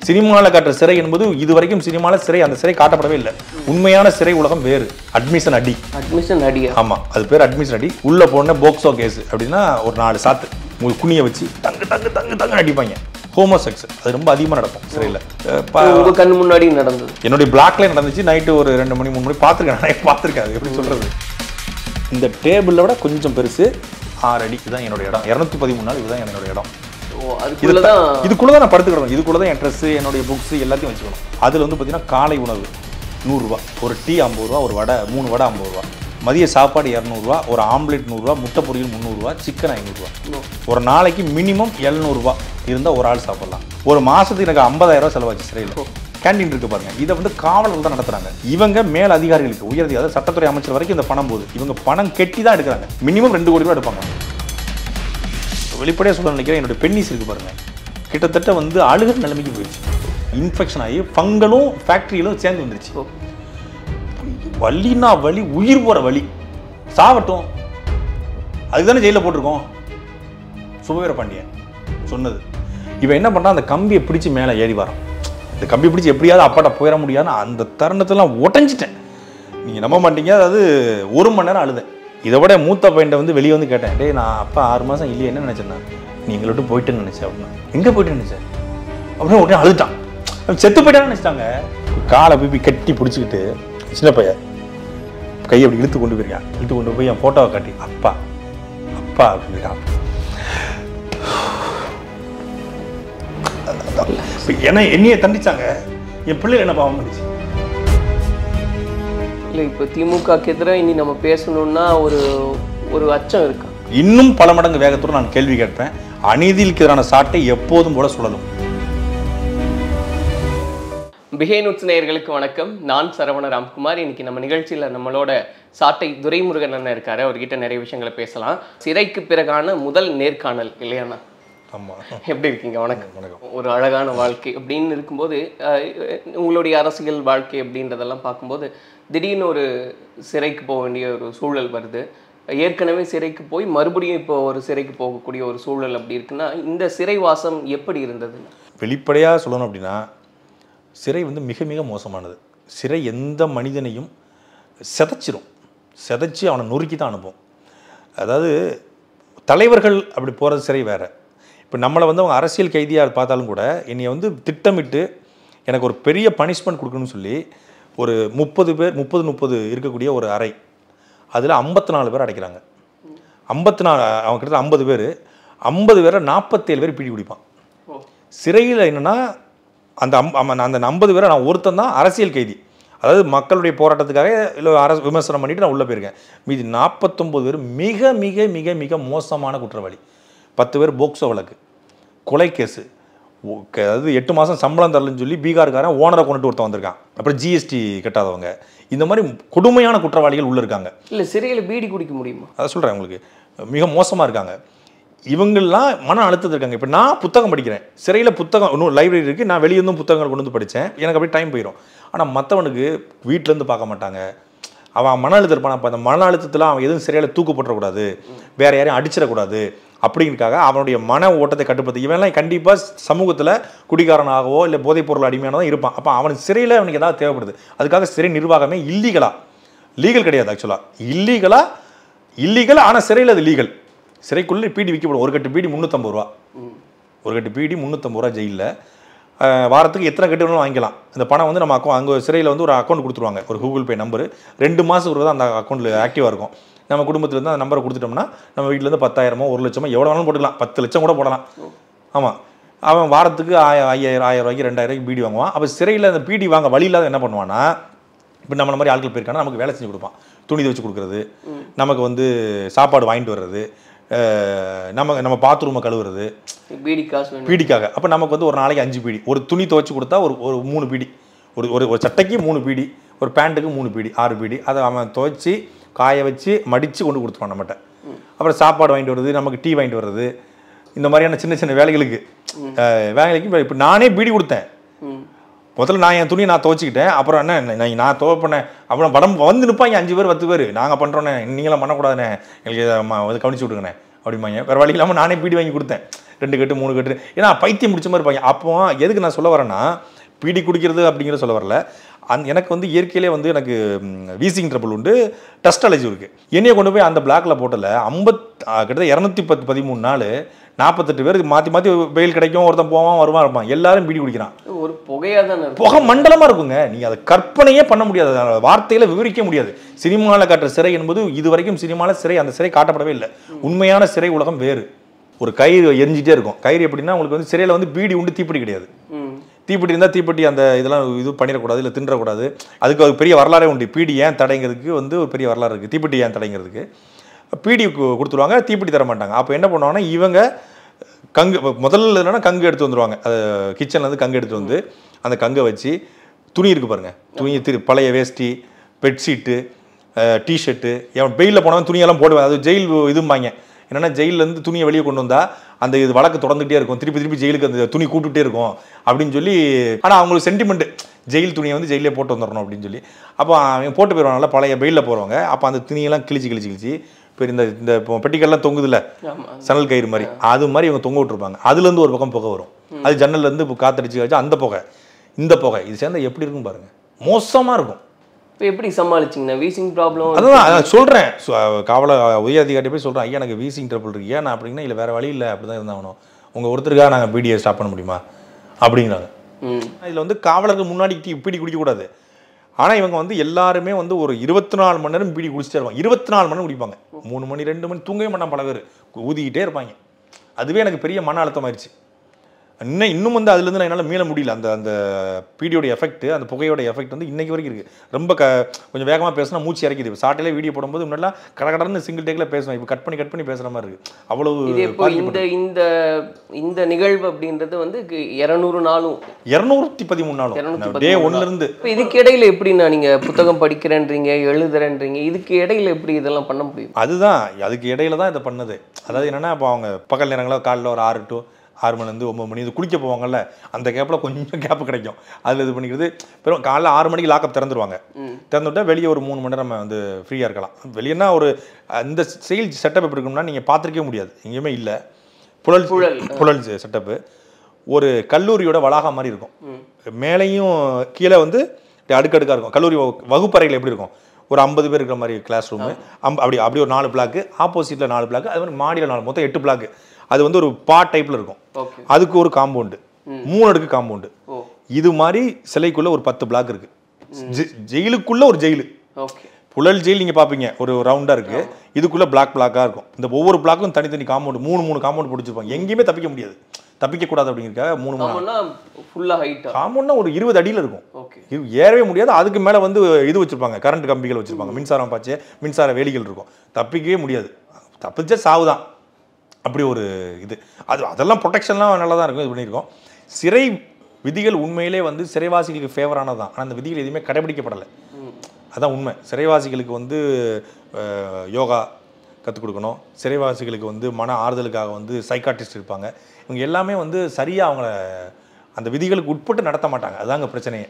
சினிமாவில் காட்டுற சிறை என்பது இது வரைக்கும் சினிமாவில் சிறை அந்த சிறை காட்டப்படவே இல்லை உண்மையான சிறை உலகம் வேறு அட்மிஷன் அடி அட்மிஷன் அடியா ஆமா அது பேர் அட்மிஷன் அடி உள்ள போன போக்சோ கேஸ் அப்படின்னா ஒரு நாலு சாத்து உங்களுக்கு குனிய வச்சு தங்கு தங்கு தங்கு தங்கு அடிப்பாங்க ஹோமோசெக்ஸ் அது ரொம்ப அதிகமாக நடக்கும் சிறையில் உங்க கண்ணு முன்னாடி நடந்தது என்னுடைய பிளாக்ல நடந்துச்சு நைட்டு ஒரு ரெண்டு மணி மூணு மணி பார்த்துருக்கேன் நிறைய பார்த்துருக்கேன் அது எப்படி சொல்றது இந்த டேபிளை விட கொஞ்சம் பெருசு ஆறு அடி இதுதான் என்னோட இடம் இரநூத்தி பதிமூணு நாள் இதுதான் என்னோட இடம் ஓ அதுக்குள்ளதான் இதுக்குள்ள தான் நான் படுத்துக்கிடணும் இதுக்குள்ள தான் என் ட்ரெஸ் என்னுடைய புக்ஸ் எல்லாத்தையும் வச்சுக்கணும் அதில் வந்து பார்த்தீங்கன்னா காலை உணவு நூறுரூவா ஒரு டீ ஐம்பது ரூபா ஒரு வடை மூணு வடை ஐம்பது ரூபா மதிய சாப்பாடு இரநூறுவா ஒரு ஆம்லெட் நூறுரூவா முட்டை பொரியல் முந்நூறுரூவா சிக்கன் ஐநூறுரூவா ஒரு நாளைக்கு மினிமம் எழுநூறுபா இருந்தால் ஒரு ஆள் சாப்பிடலாம் ஒரு மாதத்துக்கு எனக்கு ஐம்பதாயிரம் ரூபா செலவாச்சு சிறையில் கேண்டீன் இருக்கு பாருங்க இதை வந்து காவலர்கள் தான் நடத்துறாங்க இவங்க மேல் அதிகாரிகளுக்கு உயர் அதிகாரி, அதாவது சட்டத்துறை அமைச்சர் வரைக்கும் இந்த பணம் போகுது இவங்க பணம் கெட்டி தான் எடுக்கிறாங்க மினிமம் ரெண்டு கோடி ரூபா எடுப்பாங்க வெளிப்படையாக சொல்ல நினைக்கிறேன் என்னோட பென்னிஸ் இருக்கு பாருங்க கிட்டத்தட்ட வந்து அழுகிற நிலைமைக்கு போயிடுச்சு இன்ஃபெக்ஷன் ஆகி ஃபங்களும் ஃபேக்ட்ரியிலும் சேர்ந்து வந்துருச்சு ஓ. வலினா வலி உயிர் போற வலி சாவட்டும் அதுதானே ஜெயிலில் போட்டிருக்கோம் சுபவீர பாண்டியன் சொன்னது இவன் என்ன பண்றான் அந்த கம்பியை பிடிச்சு மேலே ஏறி வரான் இந்த கம்பி பிடிச்சு எப்படியாவது அப்பாட்ட போயிட முடியாதுன்னு அந்த தருணத்தெல்லாம் உடஞ்சிட்டேன் நீங்க நம்ப மாட்டீங்க அதாவது ஒரு மணி நேரம் அழுதேன் இதை விட மூத்த பையன்ட்ட வந்து வெளியே வந்து கேட்டேன் டேய் நான் அப்பா ஆறு மாசம் இல்லையே என்ன நினைச்சேன் நான் நீ எங்களை விட்டு போயிட்டுன்னு நினைச்சேன் அப்படின்னா எங்க போயிட்டு நினைச்சேன் அப்படின்னு உடனே அழுதுட்டான் அவன் செத்து போயிட்டான்னு நினைச்சிட்டாங்க காலை பிபி கட்டி பிடிச்சிக்கிட்டு சின்ன பையன் கையை அப்படி இழுத்து கொண்டு போயிருக்கான் இழுத்து கொண்டு போய் என் போட்டோவை காட்டி அப்பா அப்பா அப்படின்னா ஏன்னா என்னைய தண்டிச்சாங்க என் பிள்ளைகள் என்ன பாவம் பண்ணிச்சு இல்ல இப்ப திமுகக்கு எதிராக இனி நம்ம பேசணும்னா ஒரு ஒரு அச்சம் இருக்கா இன்னும் பல மடங்கு வேகத்தோடு நான் கேள்வி கேட்பேன் அநீதிக்கு எதிரான சாட்டை எப்போதும் போல சுழலும் பிஹேனுட்ஸ் நேயர்களுக்கு வணக்கம் நான் சரவண ராம்குமார் இன்னைக்கு நம்ம நிகழ்ச்சியில நம்மளோட சாட்டை துரைமுருகன் அண்ணன் இருக்காரு அவர்கிட்ட நிறைய விஷயங்களை பேசலாம் சிறைக்கு பிறகான முதல் நேர்காணல் இல்லையாண்ணா ஆமா எப்படி இருக்கீங்க வணக்கம் ஒரு அழகான வாழ்க்கை அப்படின்னு இருக்கும்போது அஹ், உங்களுடைய அரசியல் வாழ்க்கை அப்படின்றதெல்லாம் பார்க்கும்போது திடீர்னு ஒரு சிறைக்கு போக வேண்டிய ஒரு சூழல் வருது ஏற்கனவே சிறைக்கு போய் மறுபடியும் இப்போ ஒரு சிறைக்கு போகக்கூடிய ஒரு சூழல் அப்படி இருக்குன்னா இந்த சிறைவாசம் எப்படி இருந்தது வெளிப்படையாக சொல்லணும் அப்படின்னா சிறை வந்து மிக மிக மோசமானது சிறை எந்த மனிதனையும் செதைச்சிரும் செதைச்சி அவனை நொறுக்கி தான் அனுப்பும் அதாவது தலைவர்கள் அப்படி போகிறது சிறை வேற இப்போ நம்மளை வந்து அவங்க அரசியல் கைதியாக பார்த்தாலும் கூட என்னைய வந்து திட்டமிட்டு எனக்கு ஒரு பெரிய பனிஷ்மெண்ட் கொடுக்கணும்னு சொல்லி ஒரு முப்பது பேர் முப்பது முப்பது இருக்கக்கூடிய ஒரு அறை அதில் ஐம்பத்தி நாலு பேர் அடைக்கிறாங்க ஐம்பத்தி நாலு அவங்க கிட்ட ஐம்பது பேர் ஐம்பது பேரை நாற்பத்தேழு பேர் பிடி குடிப்பான் ஓ சிறையில் என்னன்னா அந்த அம் அம்ம- அந்த ஐம்பது பேரை நான் ஒருத்தன் தான் அரசியல் கைதி அதாவது மக்களுடைய போராட்டத்துக்காக இல்லை அரசு விமர்சனம் பண்ணிட்டு நான் உள்ளே போயிருக்கேன் மீதி நாற்பத்தொம்பது பேர் மிக மிக மிக மிக மோசமான குற்றவாளி பத்து பேர் போக்சோ வழக்கு கொலை கேஸு ஓ- க- அதாவது எட்டு மாதம் சம்பளம் தரலன்னு சொல்லி பீகார்காரன் ஓனரை கொண்டுட்டு ஒருத்தன் வந்திருக்கான் அப்புறம் ஜிஎஸ்டி கட்டாதவங்க இந்த மாதிரி கொடுமையான குற்றவாளிகள் உள்ளே இருக்காங்க இல்லை சிறையில் பீடி குடிக்க முடியுமா அதை சொல்கிறேன் உங்களுக்கு மிக மோசமாக இருக்காங்க இவங்கெல்லாம் மன அழுத்தத்தில் இருக்காங்க இப்போ நான் புத்தகம் படிக்கிறேன் சிறையில் புத்தகம் இன்னும் லைப்ரரி இருக்குது நான் வெளியே இருந்தும் புத்தகங்கள் கொண்டு வந்து படித்தேன் எனக்கு அப்படியே டைம் போயிடும் ஆனால் மற்றவனுக்கு வீட்டிலேருந்து பார்க்க மாட்டாங்க அவன் மன அழுத்தம் இருப்பான் அப்போ அந்த மன அழுத்தத்தில் அவன் எதுவும் சிறையில் தூக்கு போட்டுறக்கூடாது வேற யாரையும் அடிச்சிடக்கூடாது அப்படிங்கிறதுக்காக அவனுடைய மன ஓட்டத்தை கட்டுப்படுத்தி இவன்லாம் கண்டிப்பாக சமூகத்தில் குடிகாரனாகவோ இல்லை போதைப் பொருள் அடிமையானோ தான் இருப்பான் அப்போ அவனுக்கு சிறையில் அவனுக்கு ஏதாவது தேவைப்படுது அதுக்காக சிறை நிர்வாகமே இல்லீகலா லீகல் கிடையாது ஆக்சுவலாக இல்லீகலா இல்லீகல் ஆனால் சிறையில் அது லீகல் சிறைக்குள்ளே பீடி விற்கப்படும் ஒரு கட்டு பீடி முந்நூற்றம்பது ரூபா ஒரு கட்டு பீடி முந்நூற்றம்பது ரூபா ஜெயிலில் வாரத்துக்கு எத்தனை கட்டு வேணாலும் வாங்கிக்கலாம் இந்த பணம் வந்து நம்ம அக்கௌண்ட் அங்கே சிறையில் வந்து ஒரு அக்கௌண்ட் கொடுத்துருவாங்க ஒரு கூகுள் பே நம்பர் ரெண்டு மாதம் ஒரு தான் அந்த அக்கௌண்ட்டில் ஆக்டிவாக இருக்கும் நம்ம குடும்பத்துலேருந்து அந்த நம்பரை கொடுத்துட்டோம்னா நம்ம வீட்டிலேருந்து பத்தாயிரமோ ஒரு லட்சமோ எவ்வளோ வேணாலும் போட்டுக்கலாம் பத்து லட்சம் கூட போடலாம் ஆமாம் அவன் வாரத்துக்கு ஆய ஐயாயிரம் ஆயிரம் ரூபாய்க்கு ரெண்டாயிரம் ரூபாய்க்கு பீடி வாங்குவான் அப்போ சிறையில் அந்த பீடி வாங்க வழி இல்லாத என்ன பண்ணுவான்னா இப்போ நம்மள மாதிரி ஆட்கள் போயிருக்காங்கன்னா நமக்கு வேலை செஞ்சு கொடுப்பான் துணி துவச்சு கொடுக்குறது நமக்கு வந்து சாப்பாடு வாங்கிட்டு வர்றது அஹ் நம்ம நம்ம பாத்ரூமை கழுவுறது பீடி காசு வேணும் பீடிக்காக அப்போ நமக்கு வந்து ஒரு நாளைக்கு அஞ்சு பீடி ஒரு துணி துவைச்சு கொடுத்தா ஒரு ஒரு மூணு பீடி ஒரு ஒரு ஒரு சட்டைக்கு மூணு பீடி ஒரு பேண்ட்டுக்கு மூணு பீடி ஆறு பீடி அதை அவன் துவைச்சி காய வச்சு மடித்து கொண்டு கொடுத்துருவான் நம்மகிட்ட அப்புறம் சாப்பாடு வாங்கிட்டு வர்றது நமக்கு டீ வாங்கிட்டு வர்றது இந்த மாதிரியான சின்ன சின்ன வேலைகளுக்கு அஹ் வேலைக்கு இப்போ நானே பீடி கொடுத்தேன் ம் முதல்ல நான் என் துணியை நான் துவைச்சிக்கிட்டேன் அப்புறம் என்ன நான் நான் துவைப்பேன் அப்புறம் படம் வந்து நிற்பாங்க அஞ்சு பேர் பத்து பேர் நாங்கள் பண்ணுறோண்ணே நீங்களாம் பண்ணக்கூடாதுண்ணே எங்களுக்கு இதை ம- இது கவனிச்சு விடுங்கண்ணே அப்படிம்பாங்க வேறு வழி இல்லாமல் நானே பீடி வாங்கி கொடுத்தேன் ரெண்டு கட்டு மூணு கட்டு ஏன்னா பைத்தியம் முடிச்ச மாதிரி இருப்பாங்க அப்போ எதுக்கு நான் சொல்ல வரேன்னா பீடி குடிக்கிறது அப்படிங்கிற சொல்ல வரல அந் எனக்கு வந்து இயற்கையிலே வந்து எனக்கு வீசிங் ட்ரபிள் உண்டு டஸ்ட் அலர்ஜி இருக்குது என்னைய கொண்டு போய் அந்த பிளாக்ல போட்டல ஐம்பத் கிட்டத்தட்ட இரநூத்தி பத்து பதிமூணு நாள் நாற்பத்தெட்டு பேருக்கு மாற்றி மாற்றி வெயில் கிடைக்கும் ஒருத்தன் போவான் வருவான் இருப்பான் எல்லாரும் பீடி குடிக்கிறான் ஒரு புகையா தானே இருக்கும் புகை மண்டலமா இருக்குங்க நீங்க அதை கற்பனையே பண்ண முடியாது அதை வார்த்தையில விவரிக்க முடியாது சினிமாவில் காட்டுற சிறை என்பது இது வரைக்கும் சினிமாவில் சிறை அந்த சிறை காட்டப்படவே இல்லை உண்மையான சிறை உலகம் வேறு ஒரு கயிறு எரிஞ்சிட்டே இருக்கும் கயிறு எப்படின்னா உங்களுக்கு வந்து சிறையில் வந்து பீடி உண்டு தீப்பெட்டி கிடையாது ம் தீப்பெட்டி இருந்தால் தீப்பெட்டி அந்த இதெல்லாம் இது பண்ணிடக்கூடாது இல்லை தின்றக்கூடாது அதுக்கு ஒரு பெரிய வரலாறே உண்டு பீடி ஏன் தடைங்கிறதுக்கு வந்து ஒரு பெரிய வரலாறு இருக்குது தீப்பெட்டி ஏன் தடைங்கிறதுக்கு பீடி கு- கொடுத்துருவாங்க தீப்பெட்டி தர மாட்டாங்க அப்போ என்ன பண்ணுவாங்கன்னா இவங்க கங்கு முதல்ல என்னன்னா கங்கு எடுத்து வந்துருவாங்க அது கிச்சன்லேருந்து கங்கு எடுத்து வந்து அந்த கங்கை வச்சு துணி இருக்கு பாருங்க துணி திரு பழைய வேஷ்டி பெட்ஷீட்டு டிஷர்ட்டு எவன் பெயிலில் போனவன் துணியெல்லாம் போடுவேன் அது ஜெயில் இதும்பாங்க என்னன்னா ஜெயிலேருந்து துணியை வெளியே கொண்டு வந்தா அந்த இது வழக்கு தொடர்ந்துகிட்டே இருக்கும் திருப்பி திருப்பி ஜெயிலுக்கு அந்த துணி கூட்டுட்டே இருக்கும் அப்படின்னு சொல்லி ஆனால் அவங்களுக்கு சென்டிமெண்ட் ஜெயில் துணியை வந்து ஜெயிலே போட்டு வந்துடணும் அப்படின்னு சொல்லி அப்போ அவன் போட்டு போயிடுவாங்கல்ல பழைய பெயிலில் போகிறவங்க அப்போ அந்த துணியெல்லாம் கிழிச்சு கிழிச்சு கிழிச்சு இப்போ இந்த இந்த இப்போ பெட்டிக்கெல்லாம் தொங்குதுல்ல ஆமா சணல் கயிறு மாதிரி அது மாதிரி இவங்க தொங்க விட்டுருப்பாங்க அதுலேருந்து ஒரு பக்கம் புகை வரும் அது ஜன்னல்லேருந்து இப்போ காத்தடிச்சு வச்சு அந்த புகை இந்த புகை இது சேர்ந்தா எப்படி இருக்கும் பாருங்க மோசமாக இருக்கும் இப்போ எப்படி சமாளிச்சிங்கண்ணா வீசிங் ப்ராப்ளம் அதுதான் அதான் சொல்கிறேன் காவல உயர் அதிகாரி போய் சொல்கிறேன் ஐயா எனக்கு வீசிங் ட்ரபிள் இருக்கு ஏன் அப்படின்னா இல்லை வேறு வழி இல்லை அப்படி தான் இருந்தாகணும் உங்கள் ஒருத்தருக்காக நாங்கள் பீடியை ஸ்டாப் பண்ண முடியுமா அப்படிங்கிறாங்க ம் இதில் வந்து காவலருக்கு முன்னாடி டீ பீடி குடிக்கக்கூடாது ஆனால் இவங்க வந்து எல்லாருமே வந்து ஒரு இருபத்தி நாலு மணி நேரம் பீடி குடிச்சிட்டே இருப்பாங்க இருபத்தி நாலு மணி நேரம் குடிப்பாங்க மூணு மணி ரெண்டு மணி தூங்கவே மாட்டான் பல பேர் ஊதிக்கிட்டே இருப்பாங்க அதுவே எனக்கு பெரிய மன அழுத்தமாயிருச்சு இன்னும் இன்னும் வந்து அதுலேருந்து நான் என்னால் மீள முடியல அந்த அந்த பீடியோட எஃபெக்ட் அந்த புகையோட எஃபெக்ட் வந்து இன்னைக்கு வரைக்கும் இருக்குது ரொம்ப க கொஞ்சம் வேகமாக பேசினா மூச்சு இறக்கிது இப்போ சாட்டையிலே வீடியோ போடும்போது முன்னாடிலாம் கடகடன்னு சிங்கிள் டேக்கில் பேசுவேன் இப்போ கட் பண்ணி கட் பண்ணி பேசுகிற மாதிரி இருக்குது அவ்வளவு இது இப்போ இந்த இந்த இந்த நிகழ்வு அப்படின்றது வந்து இரநூறு நாளும் இரநூத்தி பதிமூணு நாளும் 213 டே ஒன்லேருந்து இப்போ இதுக்கு இடையில எப்படிண்ணா நீங்க புத்தகம் படிக்கிறேன்றீங்க எழுதுறேன்றீங்க இதுக்கு இடையில எப்படி இதெல்லாம் பண்ண முடியும் அதுதான் அதுக்கு இடையில தான் இதை பண்ணது அதாவது என்னன்னா இப்போ அவங்க பகல் நேரங்களில் காலைல ஒரு ஆறு டு ஆறு மணிலேருந்து ஒம்பது மணி இது குளிக்க போவாங்கல்ல அந்த கேப்பில் கொஞ்சம் கேப் கிடைக்கும் அதில் இது பண்ணிக்கிறது பெரும் காலைல ஆறு மணிக்கு லாக்கப் திறந்துருவாங்க ம். திறந்து விட்டா வெளியே ஒரு மூணு மணி நேரம் நம்ம வந்து ஃப்ரீயாக இருக்கலாம் வெளியேனா ஒரு அந்த செயல் செட்டப் எப்படி இருக்கும்னா நீங்கள் பார்த்துருக்கவே முடியாது எங்கேயுமே இல்லை புழல் புழல், புழல் செட்டப்பு ஒரு கல்லூரியோட வளாகம் மாதிரி இருக்கும் ம். மேலேயும் கீழே வந்து அடுக்கடுக்காக இருக்கும் கல்லூரி வகு- வகுப்பறைகள் எப்படி இருக்கும் ஒரு ஐம்பது பேர் இருக்கிற மாதிரி கிளாஸ் ரூமு அம் அப்படி அப்படி ஒரு நாலு பிளாக்கு ஆப்போசிட்டில் நாலு பிளாக்கு அது மாதிரி மாடியில் நாலு மொத்தம் எட்டு பிளாக்கு அது வந்து ஒரு பா டைப்பில் இருக்கும் ஓகே அதுக்கு ஒரு காம்பவுண்டு மூணு அடுக்கு காம்பவுண்டு ஓ இது மாதிரி சிலைக்குள்ள ஒரு பத்து பிளாக் இருக்கு ஜெ- ஜெயிலுக்குள்ள ஒரு ஜெயிலு ஓகே புழல் ஜெயில் நீங்க பாப்பீங்க ஒரு ரவுண்டா இருக்கு இதுக்குள்ள பிளாக் பிளாக்கா இருக்கும் இந்த ஒவ்வொரு பிளாக்கும் தனித்தனி காம்பவுண்ட் மூணு மூணு காம்பவுண்ட் பிடிச்சிருப்பாங்க எங்கேயுமே தப்பிக்க முடியாது தப்பிக்க கூடாது அப்படிங்கிறதுக்காக மூணு மூணு ஆமாண்ணா ஃபுல்லா ஹைட்டா காம்பவுண்ட்னா ஒரு இருபது அடியில இருக்கும் ஓகே இரு- ஏறவே முடியாது அதுக்கு மேலே வந்து இது வச்சிருப்பாங்க கரண்ட் கம்பிகள் வச்சிருப்பாங்க மின்சாரம் பாய்ச்சி மின்சார வேலிகள் இருக்கும் தப்பிக்கவே முடியாது தப்பிச்சா சாவு தான் அப்படி ஒரு இது அது அதெல்லாம் ப்ரொடெக்ஷன்லாம் நல்லா தான் இருக்கும் இது பண்ணியிருக்கோம் சிறை விதிகள் உண்மையிலே வந்து சிறைவாசிகளுக்கு ஃபேவரானது தான் ஆனால் அந்த விதிகள் எதுவுமே கடைபிடிக்கப்படலை அதான் உண்மை சிறைவாசிகளுக்கு வந்து அஹ், யோகா கற்றுக் கொடுக்கணும் சிறைவாசிகளுக்கு வந்து மன ஆறுதலுக்காக வந்து சைக்காட்டிஸ்ட் இருப்பாங்க இவங்க எல்லாமே வந்து சரியாக அவங்கள அந்த விதிகளுக்கு உட்பட்டு நடத்த மாட்டாங்க அதாங்க பிரச்சனையே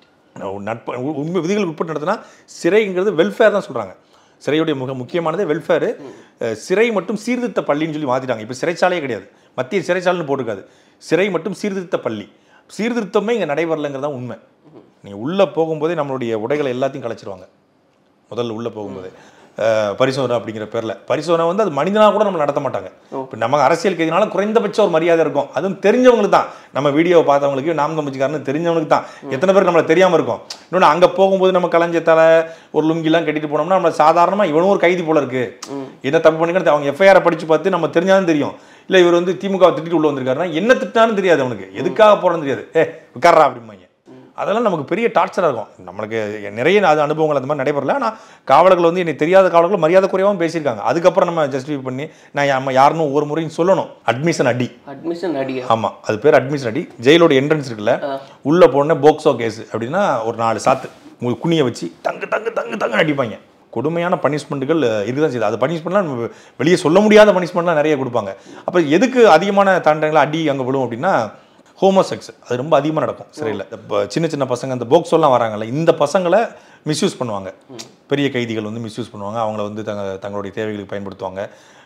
நட்பு உ- உண்மை விதிகளுக்கு உட்பட்டு நடத்தினா சிறைங்கிறது வெல்ஃபேர் தான் சொல்கிறாங்க சிறையுடைய மிக முக்கியமானதே வெல்ஃபேரு சிறை மற்றும் சீர்திருத்த பள்ளின்னு சொல்லி மாற்றிட்டாங்க இப்போ சிறைச்சாலையே கிடையாது மத்திய சிறைச்சாலைன்னு போட்டிருக்காது சிறை மற்றும் சீர்திருத்த பள்ளி சீர்திருத்தமே இங்கே நடைபெறலைங்கிறது தான் உண்மை நீங்கள் உள்ளே போகும்போதே நம்மளுடைய உடைகளை எல்லாத்தையும் கலைச்சிருவாங்க முதல்ல உள்ளே போகும்போது அஹ், பரிசோதனை அப்படிங்கிற பேரில் பரிசோதனை வந்து அது மனிதனாக கூட நம்ம நடத்த மாட்டாங்க இப்போ நம்ம அரசியல் கைதினால குறைந்தபட்சம் ஒரு மரியாதை இருக்கும் அதுவும் தெரிஞ்சவங்களுக்கு தான் நம்ம வீடியோவை பார்த்தவங்களுக்கு நாம் கம்பிச்சுக்காரன்னு தெரிஞ்சவங்களுக்கு தான் எத்தனை பேர் நம்மளை தெரியாமல் இருக்கும் இன்னொன்று அங்கே போகும்போது நம்ம கலைஞ்ச தலை ஒரு லுங்கிலாம் கட்டிட்டு போனோம்னா நம்ம சாதாரணமாக இவனும் ஒரு கைதி போல இருக்கு என்ன தப்பு பண்ணிக்கிறது அவங்க எஃப்ஐஆரை படித்து பார்த்து நம்ம தெரிஞ்சாலும் தெரியும் இல்லை இவர் வந்து திமுக வை திட்டிட்டு உள்ள வந்திருக்காருன்னா என்ன திட்டான்னு தெரியாது அவனுக்கு எதுக்காக போகிறன்னு தெரியாது ஏ உட்கார்றா அப்படிம்பாங்க அதெல்லாம் நமக்கு பெரிய டார்ச்சராக இருக்கும் நம்மளுக்கு நிறைய அது அனுபவங்கள் அந்த மாதிரி நடைபெறல ஆனால் காவலர்கள் வந்து என்னை தெரியாத காவலர்கள் மரியாதை குறைவாகவும் பேசியிருக்காங்க அதுக்கப்புறம் நம்ம ஜஸ்டிஃபை பண்ணி நான் நம்ம யாருன்னு ஒவ்வொரு முறையும் சொல்லணும் அட்மிஷன் அடி அட்மிஷன் அடியா ஆமாம் அது பேர் அட்மிஷன் அடி ஜெயிலோட என்ட்ரன்ஸ் இருக்குல்ல உள்ளே போன போக்சோ கேஸ் அப்படின்னா ஒரு நாலு சாத்து உங்களுக்கு குனியை வச்சு தங்கு தங்கு தங்கு தங்கு அடிப்பாங்க கொடுமையான பனிஷ்மெண்ட்டுகள் இதுதான் செய்யுது அது பனிஷ்மெண்ட்லாம் நம்ம வெளியே சொல்ல முடியாத பனிஷ்மெண்ட்லாம் நிறைய கொடுப்பாங்க அப்போ எதுக்கு அதிகமான தண்டனைகள் அடி அங்கே விழும் அப்படின்னா ஹோமோசெக்ஸ் அது ரொம்ப அதிகமாக நடக்கும் சிறையில் இப்போ சின்ன சின்ன பசங்க இந்த போக்ஸோலாம் வராங்கல்ல இந்த பசங்களை மிஸ்யூஸ் பண்ணுவாங்க பெரிய கைதிகள் வந்து மிஸ்யூஸ் பண்ணுவாங்க அவங்கள வந்து தங்க தங்களுடைய தேவைகளுக்கு பயன்படுத்துவாங்க